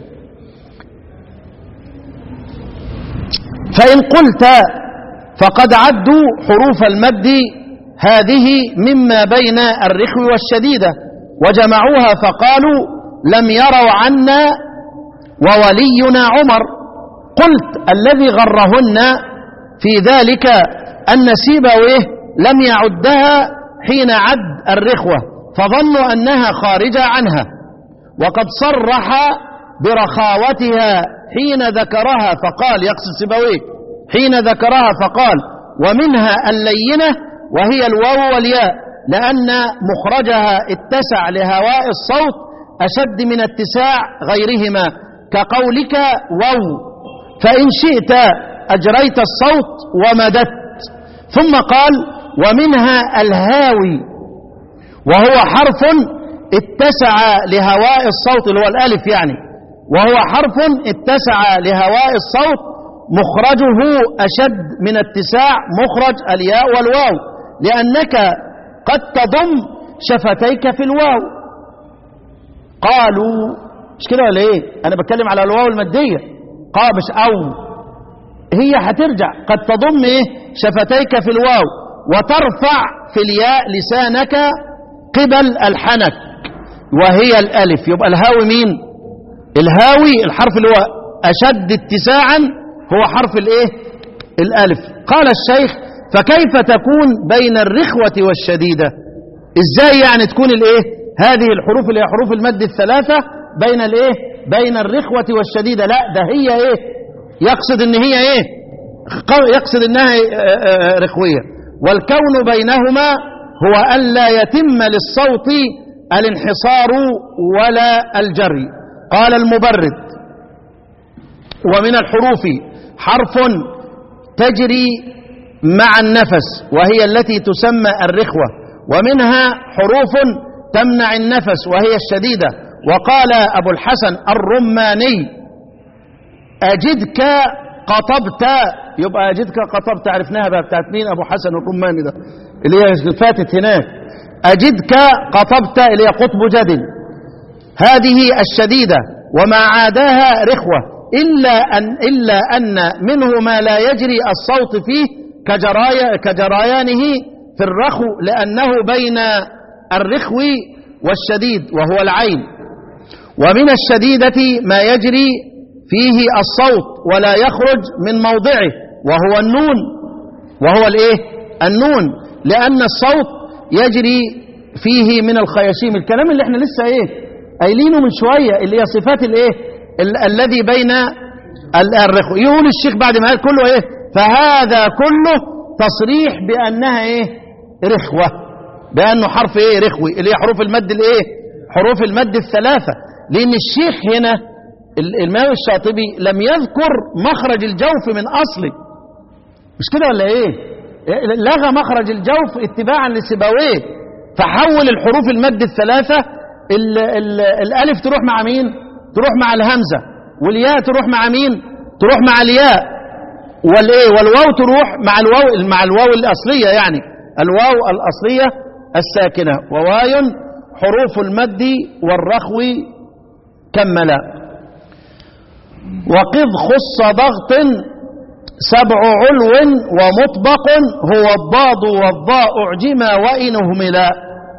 فإن قلت فقد عدوا حروف المد هذه مما بين الرخو والشديدة وجمعوها فقالوا لم يروا عنا وولينا عمر قلت الذي غرهن في ذلك أن سيبويه لم يعدها حين عد الرخوة فظنوا أنها خارجة عنها وقد صرح برخاوتها حين ذكرها فقال يقصد سيبويه حين ذكرها فقال ومنها اللينة وهي الواو والياء لأن مخرجها اتسع لهواء الصوت أشد من اتساع غيرهما كقولك واو فإن شئت أجريت الصوت ومددت ثم قال ومنها الهاوي وهو حرف اتسع لهواء الصوت اللي هو الألف يعني وهو حرف اتسع لهواء الصوت مخرجه أشد من اتساع مخرج الياء والواو لأنك قد تضم شفتيك في الواو قالوا مش كده ولا ايه انا بتكلم على الواو الماديه قال مش او هي هترجع قد تضم ايه شفتيك في الواو وترفع في الياء لسانك قبل الحنك وهي الالف يبقى الهاوي مين الهاوي الحرف اللي هو اشد اتساعا هو حرف الايه الالف قال الشيخ فكيف تكون بين الرخوه والشديده ازاي يعني تكون الايه هذه الحروف اللي هي حروف المد الثلاثة بين الايه بين الرخوة والشديدة لا ده هي ايه يقصد ان هي ايه يقصد انها رخوية والكون بينهما هو ألا يتم للصوت الانحصار ولا الجري قال المبرد ومن الحروف حرف تجري مع النفس وهي التي تسمى الرخوة ومنها حروف تمنع النفس وهي الشديدة وقال أبو الحسن الرماني أجدك قطبت يبقى أجدك قطبت عرفناها بقى بتاعت مين أبو حسن الرماني ده اللي هي فاتت هناك أجدك قطبت اللي هي قطب جد هذه الشديدة وما عاداها رخوة إلا أن, إلا أن منه ما لا يجري الصوت فيه كجرايا كجريانه في الرخو لأنه بين الرخو والشديد وهو العين ومن الشديدة ما يجري فيه الصوت ولا يخرج من موضعه وهو النون وهو الايه النون لأن الصوت يجري فيه من الخياشيم الكلام اللي احنا لسه ايه قايلينه من شوية اللي هي صفات الايه ال الذي بين الرخو يقول الشيخ بعد ما قال كله ايه فهذا كله تصريح بأنها ايه رخوة بأنه حرف ايه رخوي اللي هي حروف المد الايه حروف المد الثلاثة لأن الشيخ هنا الإمام الشاطبي لم يذكر مخرج الجوف من أصله مش كده ولا ايه لغى مخرج الجوف اتباعا لسبويه فحول الحروف المد الثلاثة ال ال الألف تروح مع مين تروح مع الهمزة والياء تروح مع مين تروح مع الياء والايه والواو تروح مع الواو مع الواو الاصليه يعني الواو الاصليه الساكنه وواي حروف المد والرخو كملا وقذ خص ضغط سبع علو ومطبق هو الضاد والضاء اعجما وان اهملا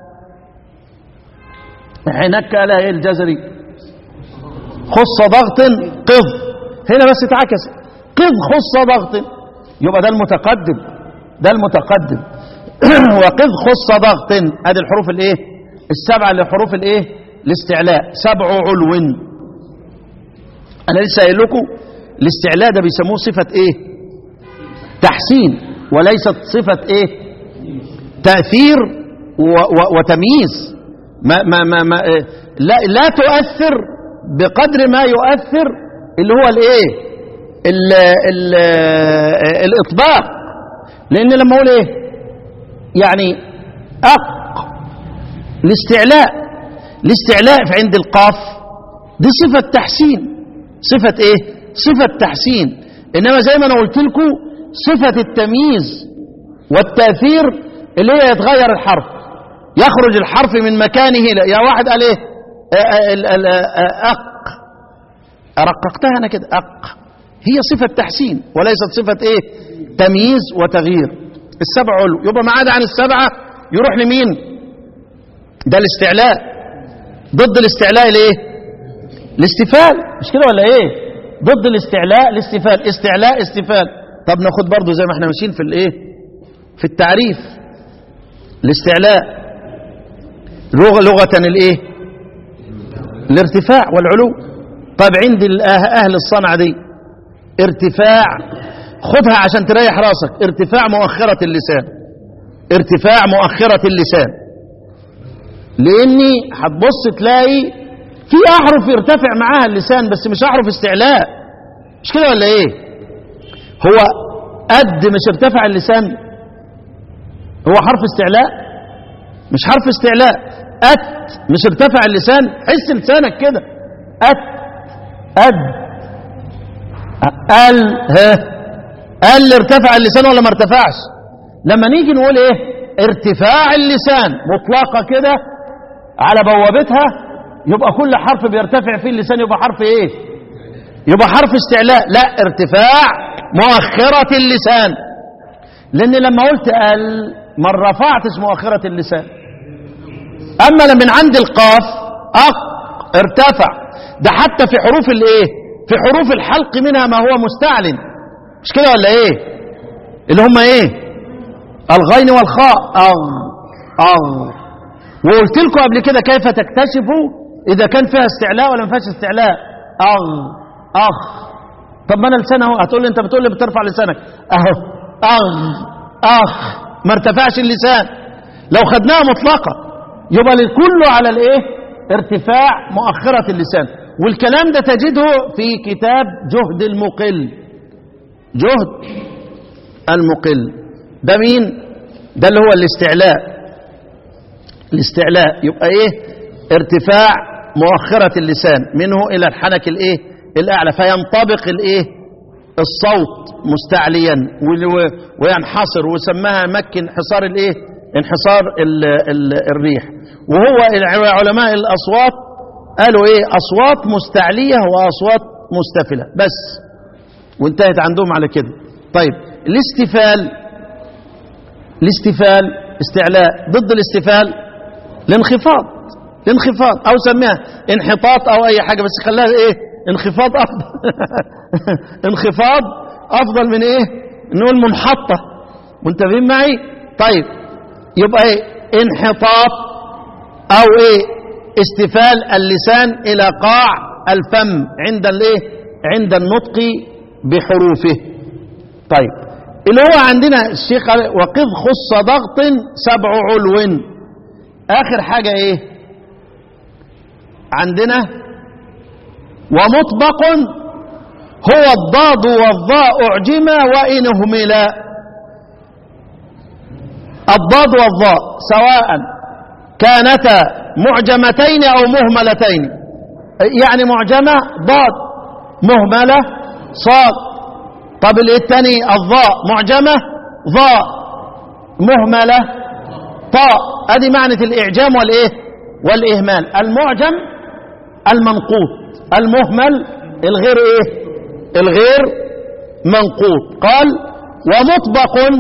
هناك لا إيه الجزري خص ضغط قذ هنا بس اتعكس قذ خص ضغط يبقى ده المتقدم ده المتقدم وقذ خص ضغط ادي الحروف الايه السبعه اللي حروف الايه الاستعلاء سبع علو انا لسه قايل لكم الاستعلاء ده بيسموه صفه ايه تحسين وليست صفه ايه تاثير و و وتمييز ما ما ما, ما إيه؟ لا لا تؤثر بقدر ما يؤثر اللي هو الايه ال ال الاطباق لان لما اقول ايه يعني اق الاستعلاء الاستعلاء في عند القاف دي صفه تحسين صفه ايه صفه تحسين انما زي ما انا قلت لكم صفه التمييز والتاثير اللي هي يتغير الحرف يخرج الحرف من مكانه لا يا واحد قال ايه آه، ال- ال- آه، اق رققتها انا كده اق هي صفه تحسين وليست صفه ايه تمييز وتغيير السبع علو يبقى ما عدا عن السبعه يروح لمين ده الاستعلاء ضد الاستعلاء الايه الاستفال مش كده ولا ايه ضد الاستعلاء الاستفال استعلاء استفال طب ناخد برضو زي ما احنا ماشيين في الايه في التعريف الاستعلاء لغة لغة الايه الارتفاع والعلو طيب عند الأه- اهل الصنعة دي ارتفاع خدها عشان تريح راسك ارتفاع مؤخرة اللسان ارتفاع مؤخرة اللسان لاني هتبص تلاقي في احرف يرتفع معاها اللسان بس مش احرف استعلاء مش كده ولا ايه هو قد مش ارتفع اللسان هو حرف استعلاء مش حرف استعلاء أت مش ارتفع اللسان حس لسانك كده أت أد ال ها ال ارتفع اللسان ولا ما ارتفعش لما نيجي نقول ايه ارتفاع اللسان مطلقة كده على بوابتها يبقى كل حرف بيرتفع فيه اللسان يبقى حرف ايه يبقى حرف استعلاء لا ارتفاع مؤخرة اللسان لان لما قلت ال ما رفعتش مؤخرة اللسان اما لما من عند القاف اق ارتفع ده حتى في حروف الايه في حروف الحلق منها ما هو مستعلن مش كده ولا ايه اللي هم ايه الغين والخاء اغ اغ وقلت لكم قبل كده كيف تكتشفوا اذا كان فيها استعلاء ولا ما فيهاش استعلاء اغ اخ طب ما انا لسان اهو هتقول لي انت بتقول لي بترفع لسانك اهو اغ اخ ما ارتفعش اللسان لو خدناها مطلقه يبقى لكله على الايه ارتفاع مؤخره اللسان والكلام ده تجده في كتاب جهد المقل جهد المقل ده مين ده اللي هو الاستعلاء الاستعلاء يبقى ايه ارتفاع مؤخرة اللسان منه الى الحنك الايه الاعلى فينطبق الايه الصوت مستعليا و- وينحصر وسماها مك انحصار الايه انحصار ال ال الريح وهو الع- علماء الاصوات قالوا ايه اصوات مستعليه واصوات مستفله بس وانتهت عندهم على كده طيب الاستفال الاستفال استعلاء ضد الاستفال الانخفاض الانخفاض او سميها انحطاط او اي حاجه بس خليها ايه انخفاض افضل انخفاض افضل من ايه نقول منحطه منتبهين معي طيب يبقى ايه انحطاط او ايه استفال اللسان الى قاع الفم عند الايه عند النطق بحروفه طيب اللي هو عندنا الشيخ قال وقذ خص ضغط سبع علو اخر حاجه ايه عندنا ومطبق هو الضاد والضاء اعجما وان اهملا الضاد والضاء سواء كانتا معجمتين او مهملتين يعني معجمه ضاد مهمله صاد طب الايه الثاني الضاء معجمة ضاء مهملة طاء ادي معنى الاعجام والايه والاهمال المعجم المنقوط المهمل الغير ايه الغير منقوط قال ومطبق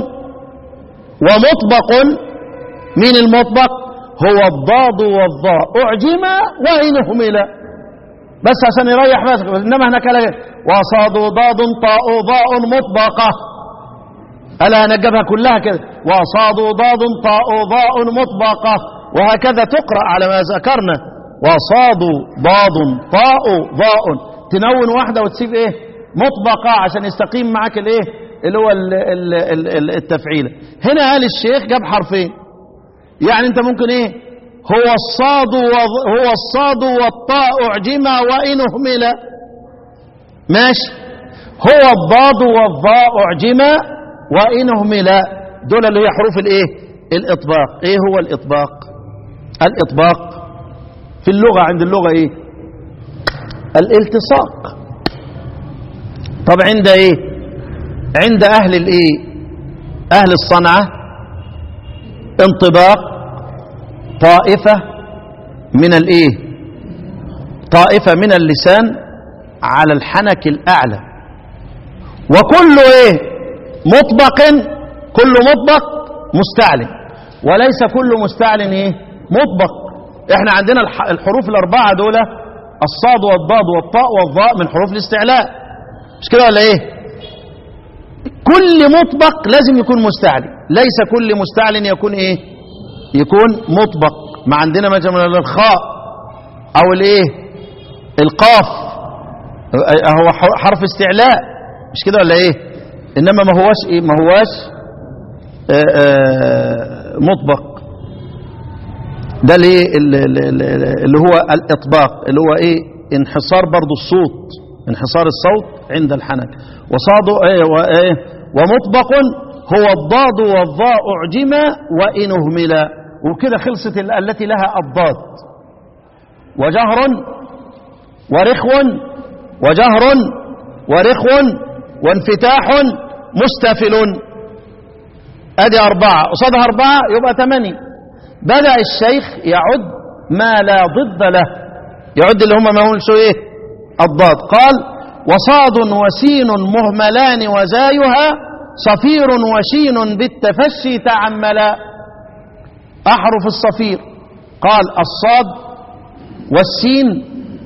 ومطبق من المطبق هو الضاد والضاء اعجما وان اهملا بس عشان يريح بس انما هناك لا وصاد ضاد طاء ضاء مطبقه الا نجبها كلها كده وصاد ضاد طاء ضاء مطبقه وهكذا تقرا على ما ذكرنا وصاد ضاد طاء ضاء تنون واحده وتسيب ايه مطبقه عشان يستقيم معاك الايه اللي هو ال- ال- ال- ال- التفعيله هنا قال الشيخ جاب حرفين يعني انت ممكن ايه هو الصاد وض- هو الصاد والطاء اعجما وان اهملا ماشي هو الضاد والضاء اعجما وان اهملا دول اللي هي حروف الايه الاطباق ايه هو الاطباق الاطباق في اللغه عند اللغه ايه الالتصاق طب عند ايه عند اهل الايه اهل الصنعه انطباق طائفه من الايه طائفه من اللسان على الحنك الاعلى وكل ايه مطبق كل مطبق مستعلن وليس كل مستعلن ايه مطبق احنا عندنا الح- الحروف الاربعه دول الصاد والضاد والطاء والظاء من حروف الاستعلاء مش كده ولا ايه كل مطبق لازم يكون مستعلن ليس كل مستعلن يكون ايه يكون مطبق ما عندنا مثلا الخاء او الايه القاف هو ح- حرف استعلاء مش كده ولا ايه انما ما هواش ايه ما هواش آه، آه، مطبق ده ليه ال- ال- ال- اللي هو الاطباق اللي هو ايه انحصار برضو الصوت انحصار الصوت عند الحنك وصاد ايه وايه ومطبق هو الضاد والضاء اعجما وان اهملا وكده خلصت ال- التي لها الضاد وجهر ورخو وجهر ورخو وانفتاح مستفل ادي اربعه قصادها اربعه يبقى ثمانيه بدأ الشيخ يعد ما لا ضد له يعد اللي هم ما هم ايه الضاد قال وصاد وسين مهملان وزايها صفير وشين بالتفشي تعملا أحرف الصفير قال الصاد والسين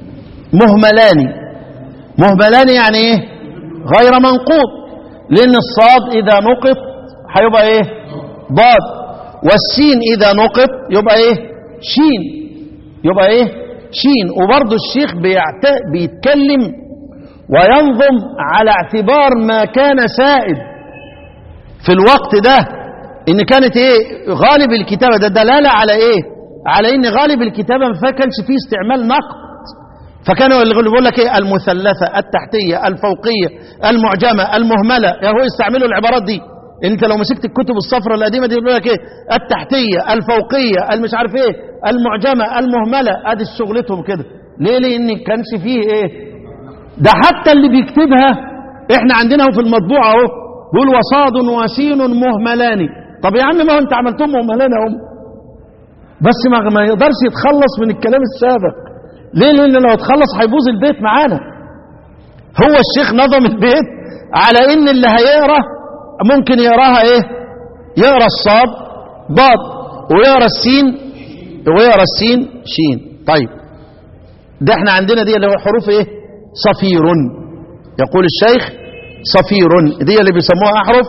مهملان مهملان يعني ايه غير منقوط لأن الصاد إذا نقط هيبقى ايه ضاد والسين إذا نقط يبقى إيه شين يبقى إيه شين وبرضه الشيخ بيعت... بيتكلم وينظم على اعتبار ما كان سائد في الوقت ده إن كانت إيه غالب الكتابة ده دلالة على إيه على إن غالب الكتابة ما كانش فيه استعمال نقد فكانوا اللي بيقول لك ايه المثلثه التحتيه الفوقيه المعجمه المهمله يا هو يستعملوا العبارات دي انت لو مسكت الكتب الصفراء القديمه دي يقول لك ايه التحتيه الفوقيه المش عارف ايه المعجمه المهمله ادي شغلتهم كده ليه لان كانش فيه ايه ده حتى اللي بيكتبها احنا عندنا هو في المطبوعه اهو بيقول وصاد وسين مهملان طب يا عم ما هو انت عملتهم مهملان اهم بس ما ما يقدرش يتخلص من الكلام السابق ليه لان لو اتخلص هيبوظ البيت معانا هو الشيخ نظم البيت على ان اللي هيقرا ممكن يقراها ايه يقرا الصاد ضاد ويقرا السين ويقرا السين شين طيب ده احنا عندنا دي اللي هو حروف ايه صفير يقول الشيخ صفير دي اللي بيسموها احرف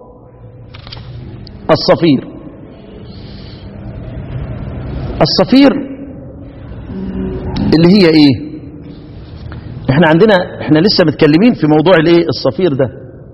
الصفير الصفير اللي هي ايه احنا عندنا احنا لسه متكلمين في موضوع الايه الصفير ده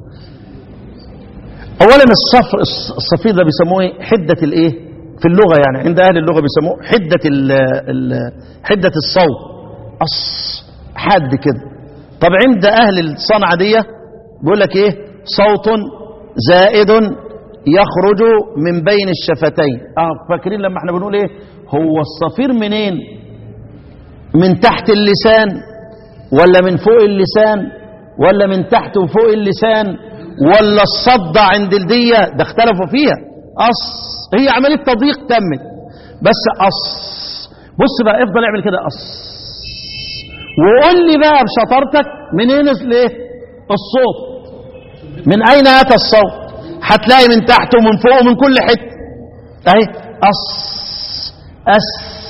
اولا الصفر الصفير ده بيسموه ايه حده الايه في اللغه يعني عند اهل اللغه بيسموه حده ال ال حده الصوت أص حد كده طب عند اهل الصنعه دي بيقول لك ايه صوت زائد يخرج من بين الشفتين اه فاكرين لما احنا بنقول ايه هو الصفير منين من تحت اللسان ولا من فوق اللسان ولا من تحت وفوق اللسان ولا الصدع عند الدية ده اختلفوا فيها أص هي عملية تضييق تمت بس أص بص بقى افضل اعمل كده أص وقول لي بقى بشطارتك منين الايه الصوت من اين اتى الصوت هتلاقي من تحت ومن فوق ومن كل حته اهي أص أس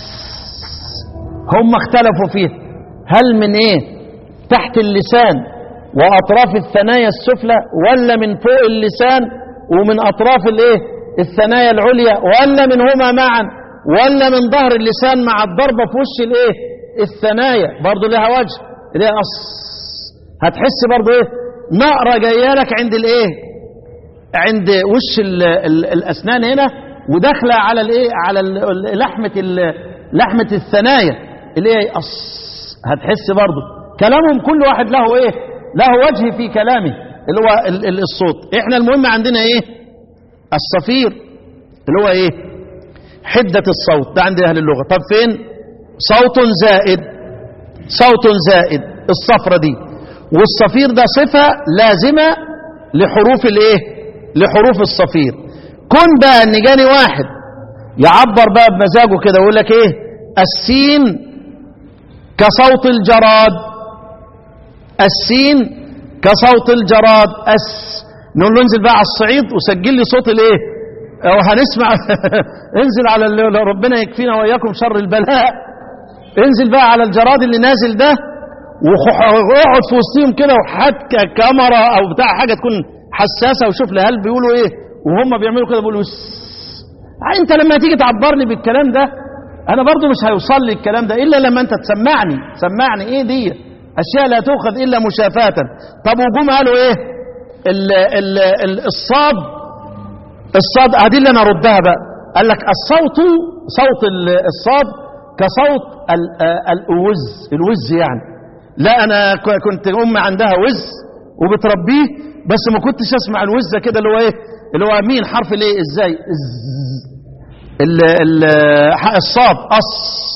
هم اختلفوا فيه هل من ايه تحت اللسان واطراف الثنايا السفلى ولا من فوق اللسان ومن اطراف الايه الثنايا العليا ولا منهما معا ولا من ظهر اللسان مع الضربه في وش الايه الثنايا برضه لها وجه ليها أص هتحس برضه ايه نقرة جايه لك عند الايه عند وش ال ال الاسنان هنا وداخله على الايه على ال- لحمه ال- لحمه الثنايا اللي هي أص هتحس برضه كلامهم كل واحد له ايه له وجه في كلامه اللي هو ال- ال- الصوت احنا المهم عندنا ايه الصفير اللي هو ايه حدة الصوت ده عند اهل اللغة طب فين صوت زائد صوت زائد الصفرة دي والصفير ده صفة لازمة لحروف الايه لحروف الصفير كن بقى ان جاني واحد يعبر بقى بمزاجه كده ويقول لك ايه السين كصوت الجراد السين كصوت الجراد أس نقول له انزل بقى على الصعيد وسجل لي صوت الايه او هنسمع انزل على اللي ربنا يكفينا واياكم شر البلاء انزل بقى على الجراد اللي نازل ده وخ- واقعد في وسطهم كده وحط ك- كاميرا او بتاع حاجه تكون حساسه وشوف لي هل بيقولوا ايه وهم بيعملوا كده بيقولوا "س". انت لما تيجي تعبرني بالكلام ده انا برضو مش هيوصل لي الكلام ده الا لما انت تسمعني سمعني ايه دي اشياء لا تؤخذ الا مشافاه طب وجم قالوا ايه ال ال ال الصاد الصاد هذه اللي انا اردها بقى قال لك الصوت صوت ال- الصاد كصوت ال- آه، الوز الوز يعني لا انا ك- كنت امي عندها وز وبتربيه بس ما كنتش اسمع الوزه كده اللي هو ايه اللي هو مين حرف الايه ازاي إز ال ال ح- الصاد أص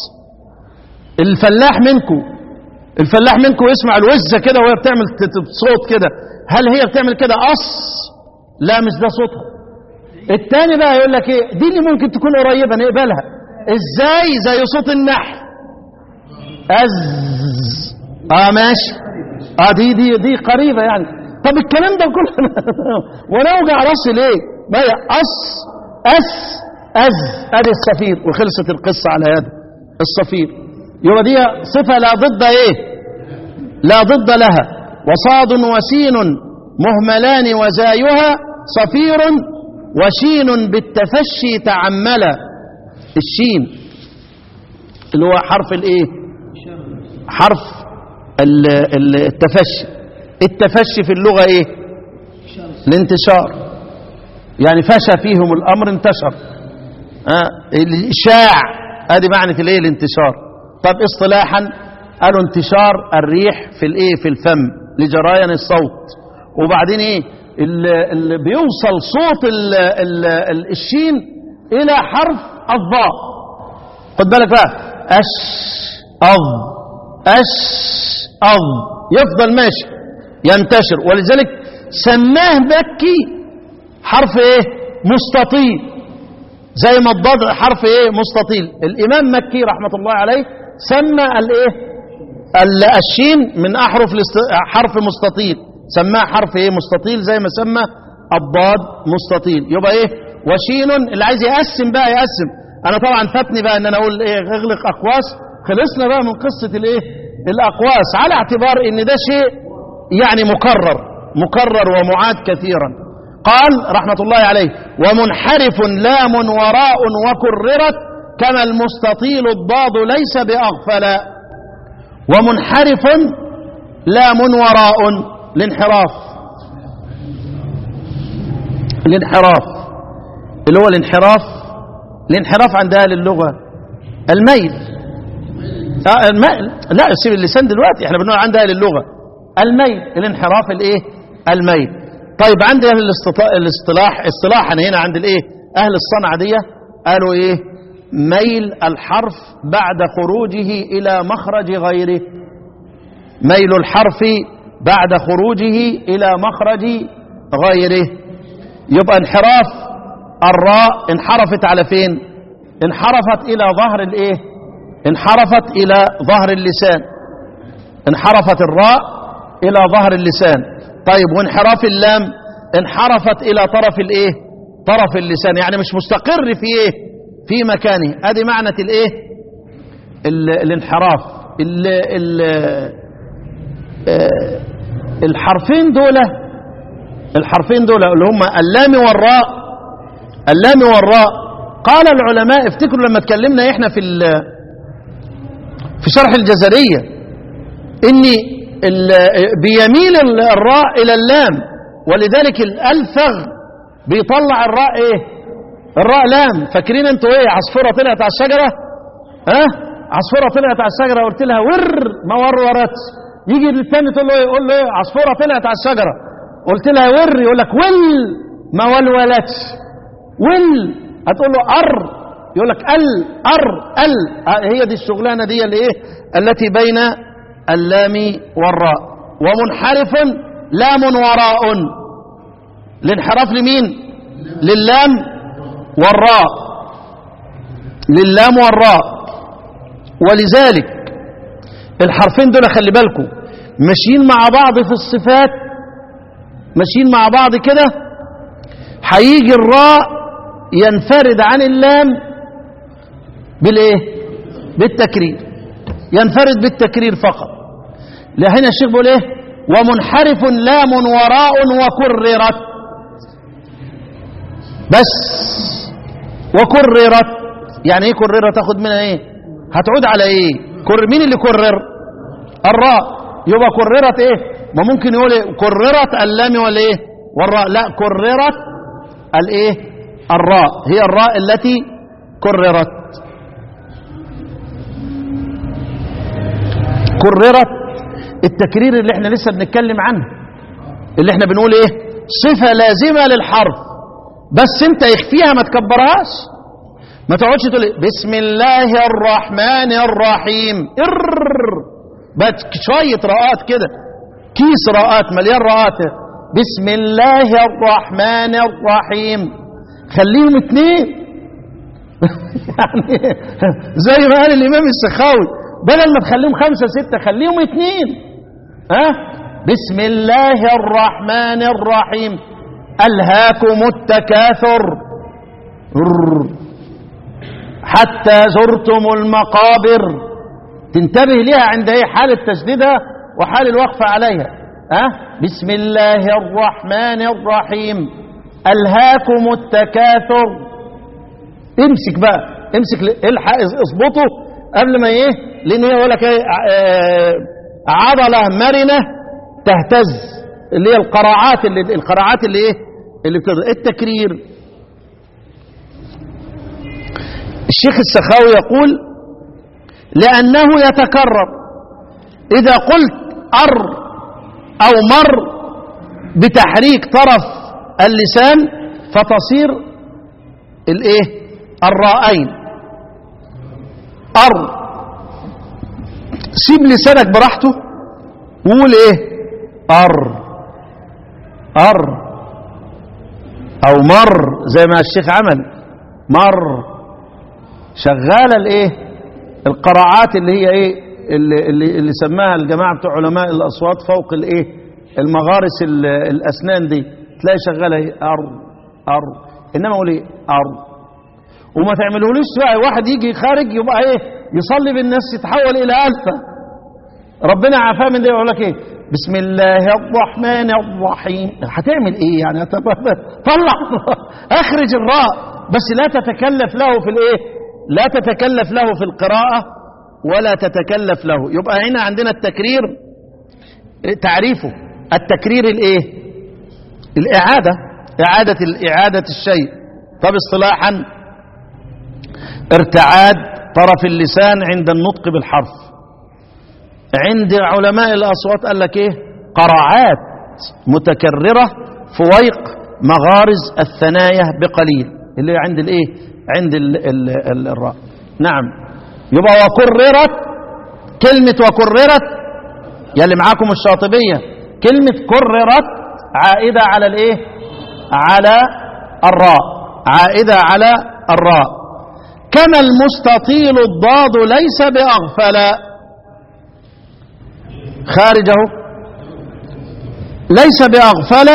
الفلاح منكم الفلاح منكم يسمع الوزة كده وهي بتعمل ت- ت- صوت كده هل هي بتعمل كده أص لا مش ده صوتها التاني بقى يقول لك ايه دي اللي ممكن تكون قريبة نقبلها ازاي زي صوت النحل أز اه ماشي اه دي دي دي قريبة يعني طب الكلام ده كله وانا اوجع راسي ليه ما هي أص أس أز ادي الصفير وخلصت القصة على هذا الصفير يبقى دي صفة لا ضد ايه لا ضد لها وصاد وسين مهملان وزايها صفير وشين بالتفشي تعملا الشين اللي هو حرف الايه حرف ال- ال- التفشي التفشي في اللغة ايه الانتشار يعني فشى فيهم الامر انتشر آه الشاع ادي معنى الايه الانتشار طب اصطلاحا قالوا انتشار الريح في الايه في الفم لجريان الصوت وبعدين ايه اللي, اللي بيوصل صوت ال ال ال الشين الى حرف الضاء خد بالك بقى اش اض اش اض يفضل ماشي ينتشر ولذلك سماه مكي حرف ايه مستطيل زي ما الضاد حرف ايه مستطيل الامام مكي رحمه الله عليه سمى الايه ال- الشين من احرف الاست- حرف مستطيل سماه حرف ايه مستطيل زي ما سمى الضاد مستطيل يبقى ايه وشين اللي عايز يقسم بقى يقسم انا طبعا فاتني بقى ان انا اقول ايه اغلق اقواس خلصنا بقى من قصه الايه الاقواس على اعتبار ان ده شيء يعني مكرر مكرر ومعاد كثيرا قال رحمة الله عليه ومنحرف لام وراء وكررت كما المستطيل الضاد ليس بأغفل ومنحرف لام وراء الانحراف الانحراف اللي هو الانحراف الانحراف عند اهل اللغة الميل آه الميل لا سيب اللسان دلوقتي احنا بنقول عند اهل اللغة الميل الانحراف الايه الميل طيب عند اهل الاستطاع- الاصطلاح اصطلاحا هنا عند الايه اهل الصنعة دي قالوا ايه ميل الحرف بعد خروجه الى مخرج غيره ميل الحرف بعد خروجه إلى مخرج غيره يبقى انحراف الراء انحرفت على فين انحرفت إلى ظهر الايه انحرفت إلى ظهر اللسان انحرفت الراء إلى ظهر اللسان طيب وانحراف اللام انحرفت إلى طرف الايه طرف اللسان يعني مش مستقر في ايه في مكانه ادي معنى الايه ال- الانحراف ال ال آه، الحرفين دول الحرفين دول اللي هم اللام والراء اللام والراء قال العلماء افتكروا لما اتكلمنا احنا في ال- في شرح الجزرية ان ال- بيميل ال- الراء الى اللام ولذلك الالفغ بيطلع الراء ايه الراء لام فاكرين انتوا ايه عصفوره طلعت على الشجره ها عصفوره طلعت على الشجره قلت لها ور ما ورورتش يجي الثاني تقول له ايه يقول له ايه عصفوره طلعت على الشجره قلت لها ور يقول لك ول ما ولولتش ول هتقول له ار يقول لك ال ار ال آه، هي دي الشغلانه دي اللي ايه التي بين اللام والراء ومنحرف لام وراء الانحراف لمين للام والراء للام والراء ولذلك الحرفين دول خلي بالكم ماشيين مع بعض في الصفات ماشيين مع بعض كده هيجي الراء ينفرد عن اللام بالايه بالتكرير ينفرد بالتكرير فقط لا هنا الشيخ بيقول ايه ومنحرف لام وراء وكررت بس وكررت يعني ايه كررت تاخد منها ايه هتعود على ايه كر مين اللي كرر الراء يبقى كررت ايه ما ممكن يقول إيه؟ كررت اللام ولا ايه والراء لا كررت الايه الراء هي الراء التي كررت كررت التكرير اللي احنا لسه بنتكلم عنه اللي احنا بنقول ايه صفة لازمة للحرف بس انت اخفيها ما تكبرهاش ما تقعدش تقول إيه؟ بسم الله الرحمن الرحيم ار بس شوية راءات كده كيس راءات مليان راءات بسم الله الرحمن الرحيم خليهم اتنين يعني زي ما قال الامام السخاوي بدل ما تخليهم خمسة ستة خليهم اتنين ها بسم الله الرحمن الرحيم ألهاكم التكاثر رر. حتى زرتم المقابر تنتبه لها عند ايه حال التشديدة وحال الوقف عليها ها بسم الله الرحمن الرحيم ألهاكم التكاثر امسك بقى امسك ل- الحق اظبطه قبل ما ايه لان هي يقول لك ايه آه، عضله مرنه تهتز اللي هي القراعات اللي القراعات اللي ايه اللي بتضرب التكرير الشيخ السخاوي يقول لانه يتكرر اذا قلت ار او مر بتحريك طرف اللسان فتصير الايه الراءين ار سيب لسانك براحته وقول ايه ار ار او مر زي ما الشيخ عمل مر شغاله الايه القراعات اللي هي ايه اللي, اللي, اللي سماها الجماعه بتوع علماء الاصوات فوق الايه المغارس ال- الاسنان دي تلاقي شغاله ايه ار ار انما اقول ايه ار وما تعملوليش بقى واحد يجي خارج يبقى ايه يصلي بالناس يتحول الى الفا ربنا عافاه من ده يقول لك ايه بسم الله الرحمن الرحيم هتعمل ايه يعني هت- طلع اخرج الراء بس لا تتكلف له في الايه لا تتكلف له في القراءة ولا تتكلف له يبقى هنا عندنا التكرير تعريفه التكرير الايه الاعادة اعادة الاعادة الشيء طب اصطلاحا ارتعاد طرف اللسان عند النطق بالحرف عند علماء الأصوات قال لك إيه قرعات متكررة فويق مغارز الثنايا بقليل اللي هي عند الإيه عند ال ال ال الراء نعم يبقى وكررت كلمة وكررت يلي معاكم الشاطبية كلمة كررت عائدة على الايه على الراء عائدة على الراء كما المستطيل الضاد ليس بأغفل خارجه ليس بأغفل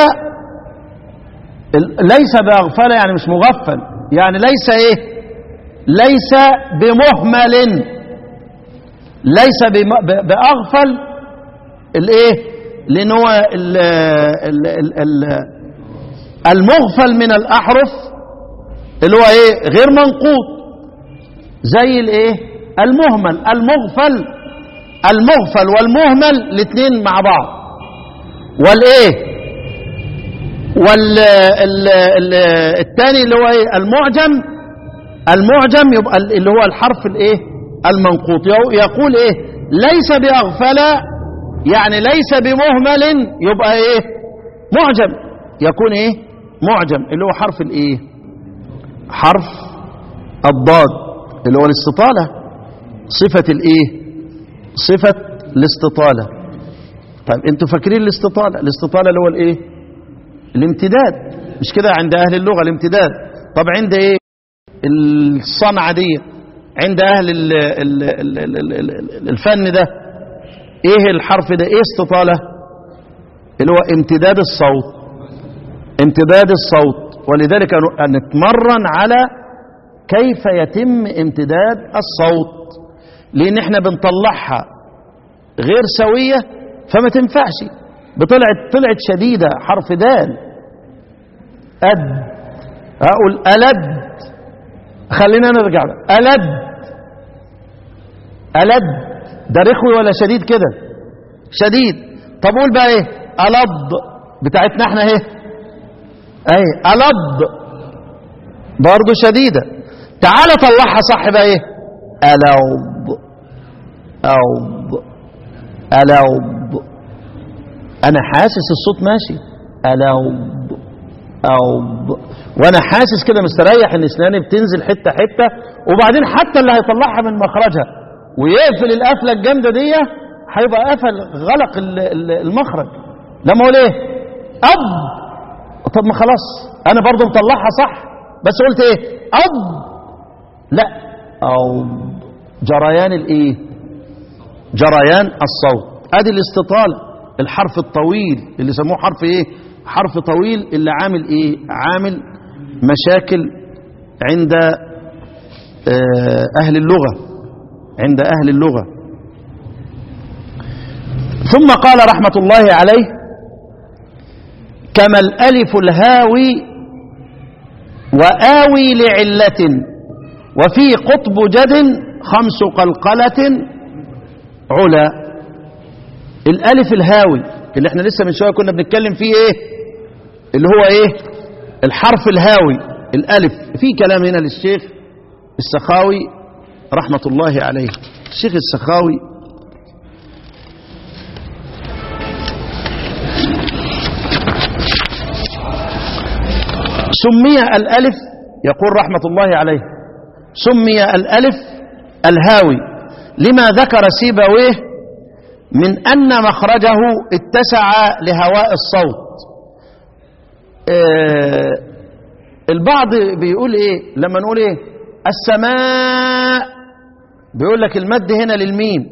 ليس بأغفل يعني مش مغفل يعني ليس ايه ليس بمهمل ليس بم- ب- بأغفل الايه لان هو ال- ال- ال- ال- المغفل من الأحرف اللي هو ايه غير منقوط زي الايه المهمل المغفل المغفل والمهمل الاثنين مع بعض والايه وال ال- ال- الثاني اللي هو ايه المعجم المعجم يبقى ال- اللي هو الحرف الايه المنقوط يو- يقول ايه ليس باغفل يعني ليس بمهمل يبقى ايه معجم يكون ايه معجم اللي هو حرف الايه حرف الضاد اللي هو الاستطالة صفة الايه صفة الاستطالة طيب انتوا فاكرين الاستطالة الاستطالة اللي هو الايه الامتداد مش كده عند اهل اللغة الامتداد طب عند ايه الصنعة دي عند اهل ال ال ال ال ال ال الفن ده ايه الحرف ده ايه استطالة اللي هو امتداد الصوت امتداد الصوت ولذلك نتمرن على كيف يتم امتداد الصوت لان احنا بنطلعها غير سوية فما تنفعش بطلعت طلعت شديدة حرف دال أد أقول ألد خلينا نرجع بقى. ألد ألد ده رخوي ولا شديد كده شديد طب قول بقى ايه ألض بتاعتنا احنا ايه ايه ألض برضه شديدة تعال طلعها صح بقى ايه ألوب أوب ألوب أنا حاسس الصوت ماشي ألوب أوب وأنا حاسس كده مستريح إن أسناني بتنزل حتة حتة وبعدين حتى اللي هيطلعها من مخرجها ويقفل القفلة الجامدة دي هيبقى قفل غلق ال- ال- المخرج لما أقول إيه أب طب ما خلاص أنا برضو مطلعها صح بس قلت إيه أب لا أو جريان الإيه جريان الصوت ادي الاستطالة الحرف الطويل اللي سموه حرف ايه حرف طويل اللي عامل ايه عامل مشاكل عند آه، اهل اللغة عند اهل اللغة ثم قال رحمة الله عليه كما الالف الهاوي وآوي لعلة وفي قطب جد خمس قلقلة علا الالف الهاوي اللي احنا لسه من شويه كنا بنتكلم فيه ايه اللي هو ايه الحرف الهاوي الالف في كلام هنا للشيخ السخاوي رحمه الله عليه الشيخ السخاوي سمي الالف يقول رحمه الله عليه سمي الالف الهاوي لما ذكر سيبويه من أن مخرجه اتسع لهواء الصوت آه البعض بيقول ايه لما نقول ايه السماء بيقول لك المد هنا للميم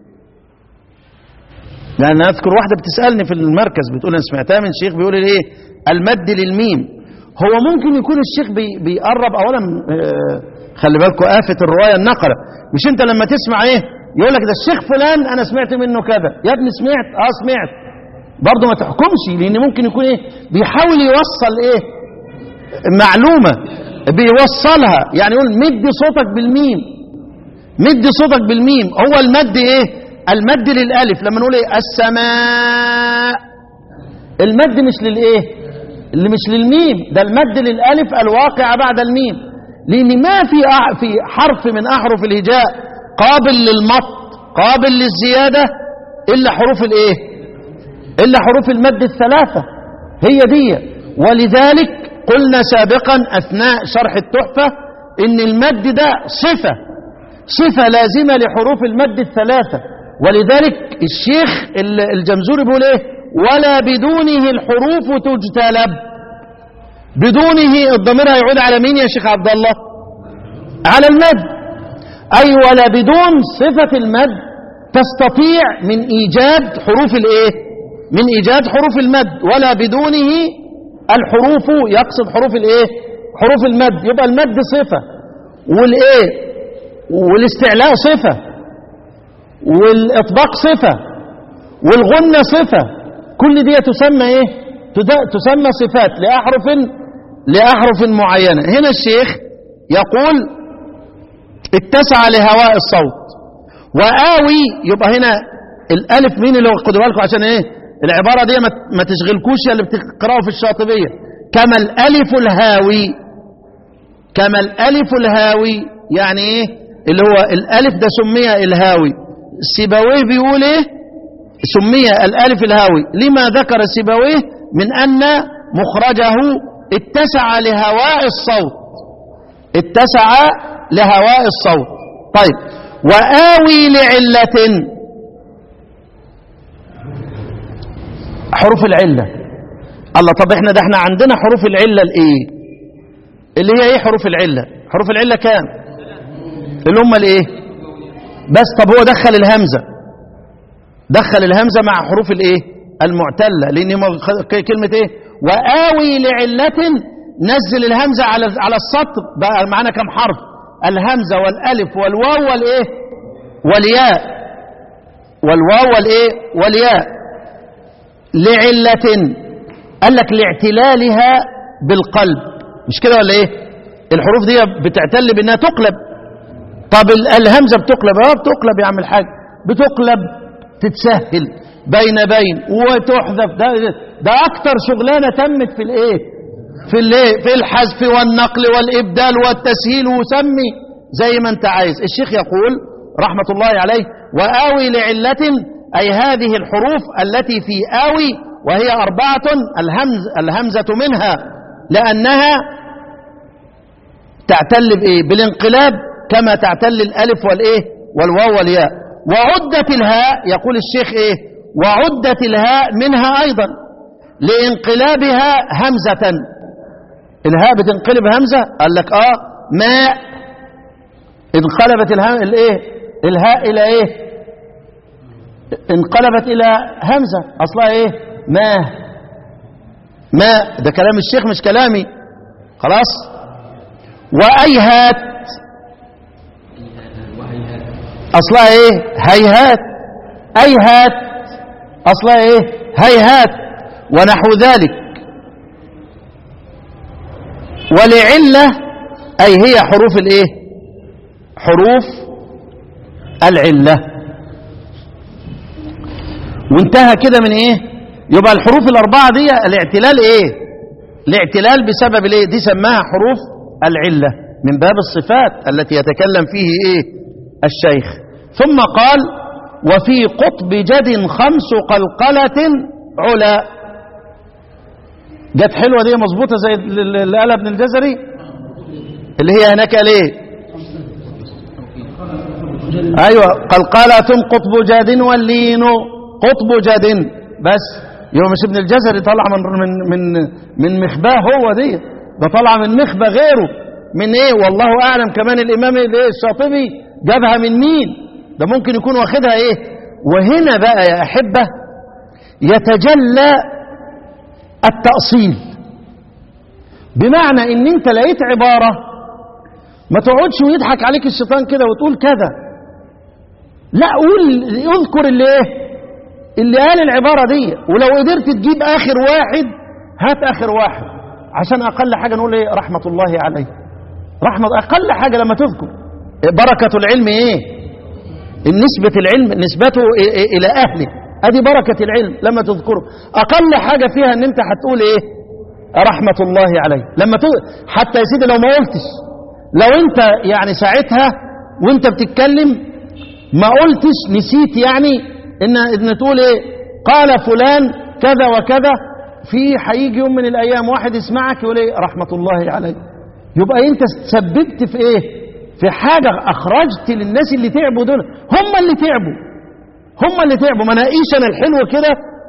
لأن أذكر واحدة بتسألني في المركز بتقول أنا سمعتها من شيخ بيقول لي ايه المد للميم هو ممكن يكون الشيخ بي بيقرب أولا آه خلي بالكم آفة الرواية النقرة مش أنت لما تسمع إيه يقول لك ده الشيخ فلان أنا سمعت منه كذا يا ابني سمعت آه سمعت برضه ما تحكمش لأن ممكن يكون إيه بيحاول يوصل إيه معلومة بيوصلها يعني يقول مد صوتك بالميم مد صوتك بالميم هو المد إيه المد للألف لما نقول إيه السماء المد مش للإيه اللي مش للميم ده المد للألف الواقع بعد الميم لأن ما في أح- في حرف من أحرف الهجاء قابل للمط قابل للزيادة إلا حروف الإيه إلا حروف المد الثلاثة هي دي ولذلك قلنا سابقا أثناء شرح التحفة إن المد ده صفة صفة لازمة لحروف المد الثلاثة ولذلك الشيخ ال- الجمزوري بيقول إيه ولا بدونه الحروف تجتلب بدونه الضمير هيعود على مين يا شيخ عبد الله على المد أي ولا بدون صفة المد تستطيع من إيجاد حروف الإيه من إيجاد حروف المد ولا بدونه الحروف يقصد حروف الإيه حروف المد يبقى المد صفة والإيه والاستعلاء صفة والإطباق صفة والغنة صفة كل دي تسمى إيه تد- تسمى صفات لأحرف لأحرف معينة هنا الشيخ يقول اتسع لهواء الصوت وآوي يبقى هنا الألف مين اللي خدوا بالكم عشان إيه العبارة دي ما ما تشغلكوش يا اللي بتقرأوا في الشاطبية كما الألف الهاوي كما الألف الهاوي يعني إيه اللي هو الألف ده سمي الهاوي سيبويه بيقول إيه سمي الألف الهاوي لما ذكر سيبويه من أن مخرجه اتسع لهواء الصوت اتسع لهواء الصوت طيب وآوي لعلة حروف العلة الله طب احنا ده احنا عندنا حروف العلة الايه اللي هي ايه حروف العلة حروف العلة كام اللي هم الايه بس طب هو دخل الهمزة دخل الهمزة مع حروف الايه المعتلة لان ما خ- ك- كلمة ايه وآوي لعلة نزل الهمزة على على السطر بقى معانا كم حرف الهمزة والالف والواو والايه والياء والواو والايه والياء لعلة قال لك لاعتلالها بالقلب مش كده ولا ايه الحروف دي بتعتل بانها تقلب طب ال- الهمزة بتقلب اه بتقلب يا عم الحاج بتقلب تتسهل بين بين وتحذف ده ده اكتر شغلانه تمت في الايه في الايه في الحذف والنقل والابدال والتسهيل وسمي زي ما انت عايز الشيخ يقول رحمه الله عليه واوي لعله اي هذه الحروف التي في آوي وهي أربعة الهمز الهمزة منها لأنها تعتل بإيه بالانقلاب كما تعتل الألف والإيه والواو والياء وعدت الهاء يقول الشيخ إيه وعدت الهاء منها أيضا لانقلابها همزة الهاء بتنقلب همزة قال لك آه ماء انقلبت الهاء الإيه الهاء إلى إيه انقلبت إلى همزة أصلها إيه ماء ماء ده كلام الشيخ مش كلامي خلاص وأيهات أصلها إيه هيهات أيهات أصلها إيه هيهات ونحو ذلك ولعلة أي هي حروف الإيه حروف العلة وانتهى كده من إيه يبقى الحروف الأربعة دي الاعتلال إيه الاعتلال بسبب الإيه دي سماها حروف العلة من باب الصفات التي يتكلم فيه إيه الشيخ ثم قال وفي قطب جد خمس قلقلة علا جت حلوة دي مظبوطة زي اللي قالها ابن الجزري اللي هي هناك ليه ايوه قلقلة قطب جد واللين قطب جد بس يبقى مش ابن الجزري طلع من من من من مخباه هو دي ده طلع من مخبى غيره من ايه والله اعلم كمان الامام الايه الشاطبي جابها من مين ده ممكن يكون واخدها ايه وهنا بقى يا احبه يتجلى التأصيل بمعنى ان انت لقيت عبارة ما تقعدش ويضحك عليك الشيطان كده وتقول كذا لا قول اذكر اللي ايه اللي قال العبارة دي ولو قدرت تجيب اخر واحد هات اخر واحد عشان اقل حاجة نقول ايه رحمة الله عليه رحمة اقل حاجة لما تذكر بركة العلم ايه النسبة العلم نسبته الى اهله ادي بركة العلم لما تذكره اقل حاجة فيها ان انت هتقول ايه رحمة الله عليه لما ت... حتى يا سيدي لو ما قلتش لو انت يعني ساعتها وانت بتتكلم ما قلتش نسيت يعني ان ان تقول ايه قال فلان كذا وكذا في هيجي يوم من الايام واحد يسمعك يقول ايه رحمة الله عليه يبقى انت تسببت في ايه في حاجة اخرجت للناس اللي تعبوا دول هم اللي تعبوا هم اللي تعبوا ما ناقيش انا الحلو كده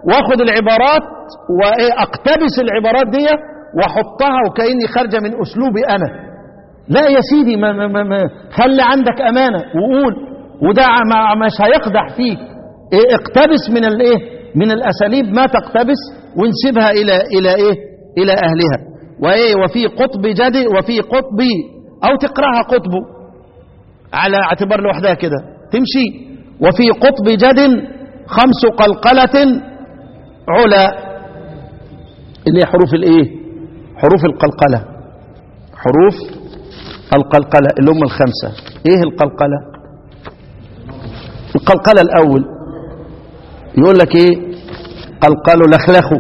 واخد العبارات واقتبس العبارات دي واحطها وكاني خارجه من اسلوبي انا لا يا سيدي ما ما ما ما خلي عندك امانه وقول وده ما مش هيقدح فيك إيه اقتبس من الايه من الاساليب ما تقتبس وانسبها الى الى ايه الى اهلها وايه وفي قطب جد وفي قطب او تقراها قطب على اعتبار لوحدها كده تمشي وفي قطب جد خمس قلقلة علا اللي هي حروف الايه حروف القلقلة حروف القلقلة اللي هم الخمسة ايه القلقلة القلقلة الاول يقول لك ايه قلقلوا لخلخوا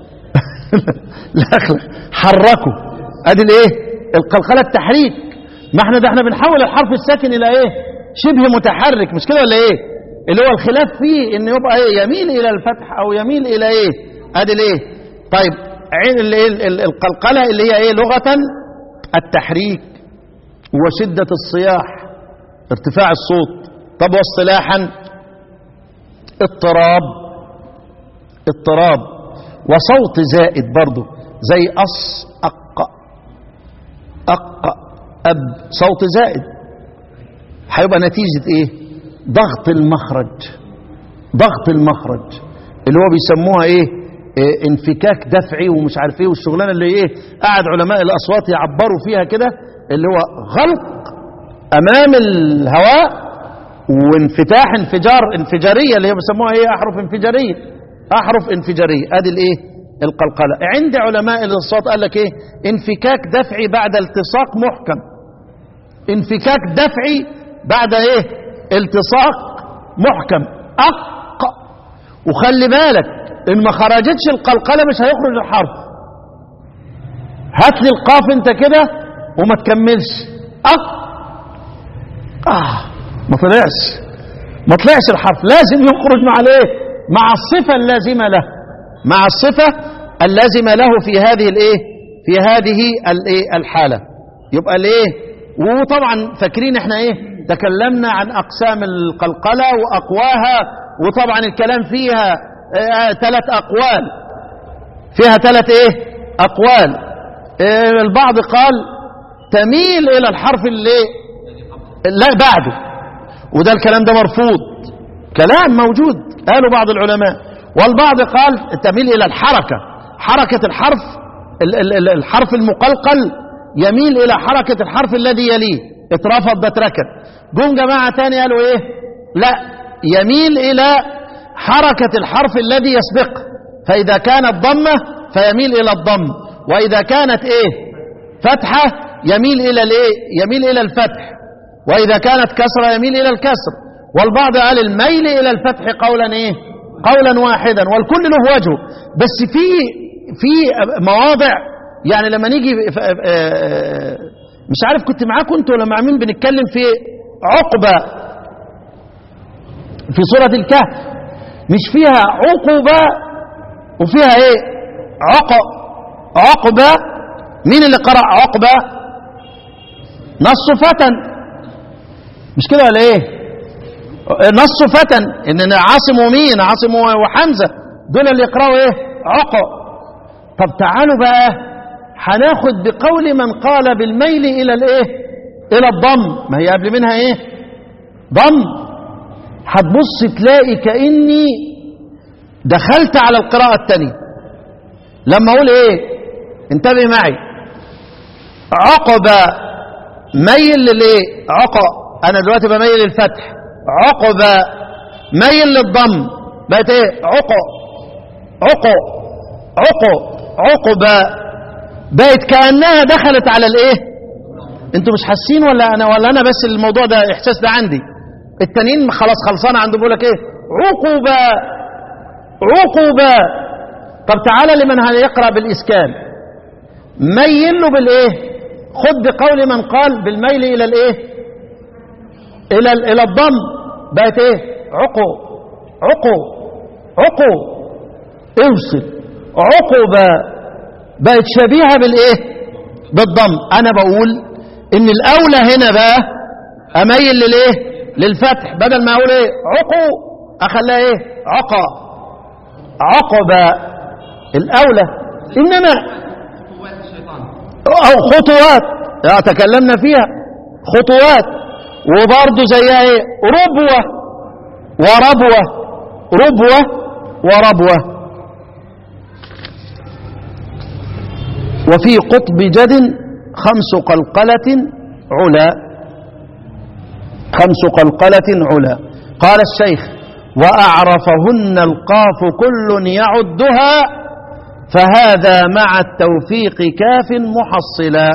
لخلخ حركوا ادي الايه القلقلة التحريك ما احنا ده احنا بنحول الحرف الساكن الى ايه شبه متحرك مش كده ولا ايه اللي هو الخلاف فيه ان يبقى ايه يميل الى الفتح او يميل الى ايه ادي الايه طيب عين ال- ال- ال- القلقله اللي هي ايه لغه التحريك وشده الصياح ارتفاع الصوت طب واصطلاحا اضطراب اضطراب وصوت زائد برضه زي أص أق أق أب صوت زائد هيبقى نتيجة إيه؟ ضغط المخرج ضغط المخرج اللي هو بيسموها إيه؟ إيه انفكاك دفعي ومش عارف إيه والشغلانة اللي إيه؟ قاعد علماء الأصوات يعبروا فيها كده اللي هو غلق أمام الهواء وانفتاح انفجار انفجارية اللي هي بيسموها إيه؟ أحرف انفجارية أحرف انفجارية أدي الإيه؟ القلقلة عند علماء الأصوات قال لك إيه؟ انفكاك دفعي بعد التصاق محكم انفكاك دفعي بعد ايه التصاق محكم اق وخلي بالك ان ما خرجتش القلقله مش هيخرج الحرف هات لي القاف انت كده وما تكملش اق اه ما طلعش ما طلعش الحرف لازم يخرج مع الايه مع الصفه اللازمه له مع الصفه اللازمه له في هذه الايه في هذه الايه الحاله يبقى الايه وطبعا فاكرين احنا ايه تكلمنا عن اقسام القلقله واقواها وطبعا الكلام فيها ثلاث اقوال فيها ثلاث ايه اقوال اه البعض قال تميل الى الحرف اللي لا بعده وده الكلام ده مرفوض كلام موجود قالوا بعض العلماء والبعض قال تميل الى الحركه حركه الحرف ال- ال- ال- الحرف المقلقل يميل الى حركه الحرف الذي يليه اترفض ده اتركن جم جماعه تاني قالوا ايه لا يميل الى حركه الحرف الذي يسبقه فاذا كانت ضمه فيميل الى الضم واذا كانت ايه فتحه يميل الى الايه يميل الى الفتح واذا كانت كسره يميل الى الكسر والبعض قال الميل الى الفتح قولا ايه قولا واحدا والكل له وجهه بس في في مواضع يعني لما نيجي ف- آه، مش عارف كنت معاكم انتوا ولا مع مين بنتكلم في عقبة في سورة الكهف مش فيها عقبة وفيها ايه عق عقبة مين اللي قرأ عقبة نص فتن مش كده ولا ايه نص فتن ان عاصم ومين عاصم وحمزة دول اللي يقرأوا ايه عق طب تعالوا بقى هناخد بقول من قال بالميل الى الايه الى الضم ما هي قبل منها ايه ضم هتبص تلاقي كاني دخلت على القراءه الثانيه لما اقول ايه انتبه معي عقب ميل للايه عقب انا دلوقتي بميل للفتح عقب ميل للضم بقت ايه عقب عقب عقب عقب بقت كانها دخلت على الايه انتوا مش حاسين ولا انا ولا انا بس الموضوع ده احساس ده عندي التانيين خلاص خلصانه عندهم بيقول لك ايه عقوبه عقوبه طب تعالى لمن هيقرا بالاسكان ميل له بالايه خد بقول من قال بالميل الى الايه الى ال- الى الضم بقت ايه عقو عقو عقو اوصل عقوبه بقت شبيهة بالايه بالضم انا بقول ان الاولى هنا بقى اميل للايه للفتح بدل ما اقول ايه عقو اخليها ايه عقا عقب الأولى إنما أو خطوات آه، تكلمنا فيها خطوات وبرضه زيها ايه ربوة وربوة ربوة وربوة وفي قطب جد خمس قلقلة علا خمس قلقلة علا قال الشيخ وأعرفهن القاف كل يعدها فهذا مع التوفيق كاف محصلا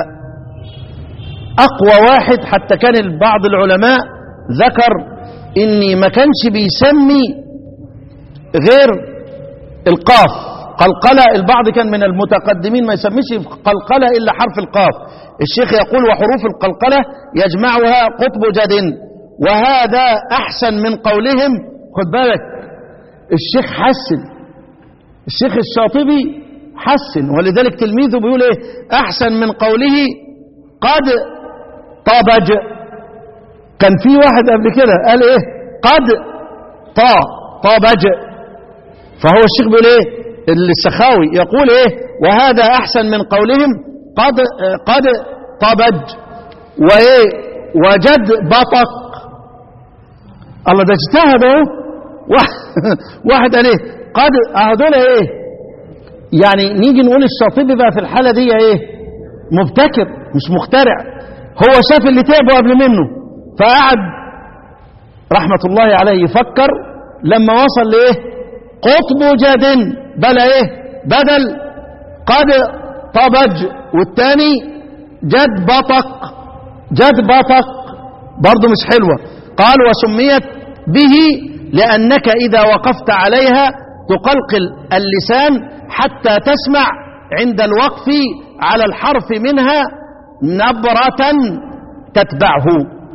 أقوى واحد حتى كان بعض العلماء ذكر إني ما كانش بيسمي غير القاف قلقلة البعض كان من المتقدمين ما يسميش قلقلة إلا حرف القاف الشيخ يقول وحروف القلقلة يجمعها قطب جد وهذا أحسن من قولهم خد بالك الشيخ حسن الشيخ الشاطبي حسن ولذلك تلميذه بيقول ايه احسن من قوله قد طبج كان في واحد قبل كده قال ايه قد طا طبج فهو الشيخ بيقول ايه السخاوي يقول ايه وهذا احسن من قولهم قد قد طبج وايه وجد بطق الله ده اجتهد اهو واحد- واحد قال ايه قد هدول ايه يعني نيجي نقول الشاطبي بقى في الحالة دي ايه مبتكر مش مخترع هو شاف اللي تعبوا قبل منه فقعد رحمة الله عليه يفكر لما وصل لايه قطب جد بلا ايه بدل قد طبج والتاني جد بطق جد بطق برضه مش حلوة قال وسميت به لأنك إذا وقفت عليها تقلقل اللسان حتى تسمع عند الوقف على الحرف منها نبرة تتبعه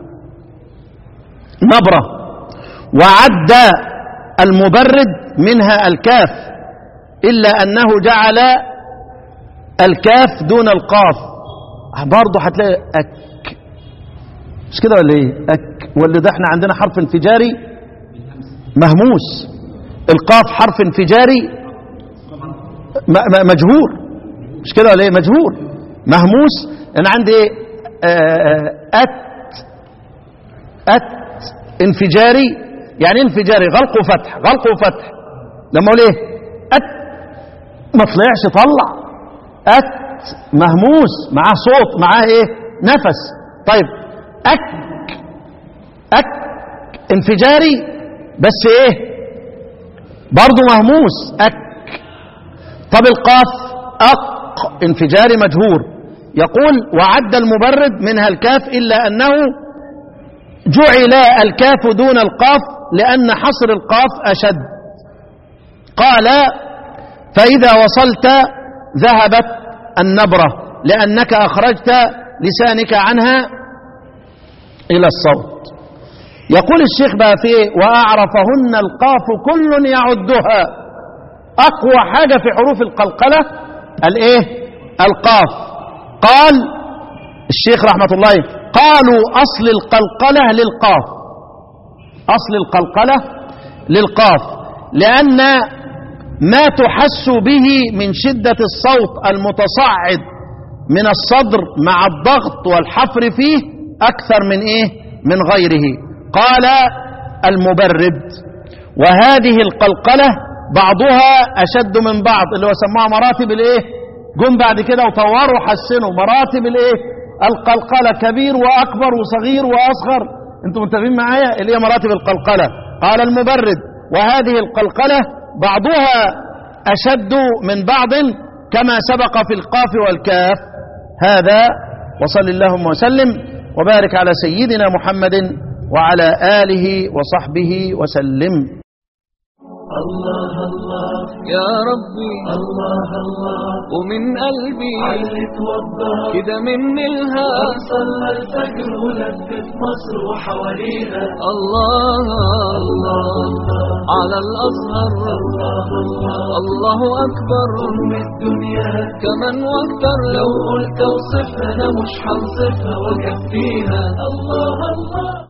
نبرة وعد المبرد منها الكاف إلا أنه جعل الكاف دون القاف برضه هتلاقي أك مش كده ولا ايه أك ولا ده احنا عندنا حرف انفجاري مهموس القاف حرف انفجاري م- م- مجهور مش كده ولا ايه مجهور مهموس انا عندي ايه آه، آه، ات ات انفجاري يعني إيه انفجاري غلق وفتح غلق وفتح لما اقول ايه ات ما طلعش طلع ات مهموس معاه صوت معاه ايه نفس طيب اك اك انفجاري بس ايه برضه مهموس اك طب القاف اق انفجاري مجهور يقول وعد المبرد منها الكاف الا انه جعل الكاف دون القاف لان حصر القاف اشد قال فاذا وصلت ذهبت النبره لانك اخرجت لسانك عنها الى الصوت يقول الشيخ بقى في إيه؟ واعرفهن القاف كل يعدها اقوى حاجه في حروف القلقله الايه القاف قال الشيخ رحمه الله قالوا اصل القلقله للقاف اصل القلقله للقاف لان ما تحس به من شده الصوت المتصاعد من الصدر مع الضغط والحفر فيه اكثر من ايه من غيره قال المبرد وهذه القلقله بعضها اشد من بعض اللي هو سموها مراتب الايه جم بعد كده وطوروا وحسنوا مراتب الايه القلقله كبير واكبر وصغير واصغر انتم منتبهين معايا اللي هي مراتب القلقله قال المبرد وهذه القلقله بعضها اشد من بعض كما سبق في القاف والكاف هذا وصل اللهم وسلم وبارك على سيدنا محمد وعلى اله وصحبه وسلم يا ربي الله الله ومن قلبي علت وضح كده مني الهام صلى الفجر ولفت مصر وحواليها الله الله على الأزهر الله الله الله أكبر أم الدنيا كمان واكتر لو قلت اوصفها انا مش هنصفها واكفيها الله الله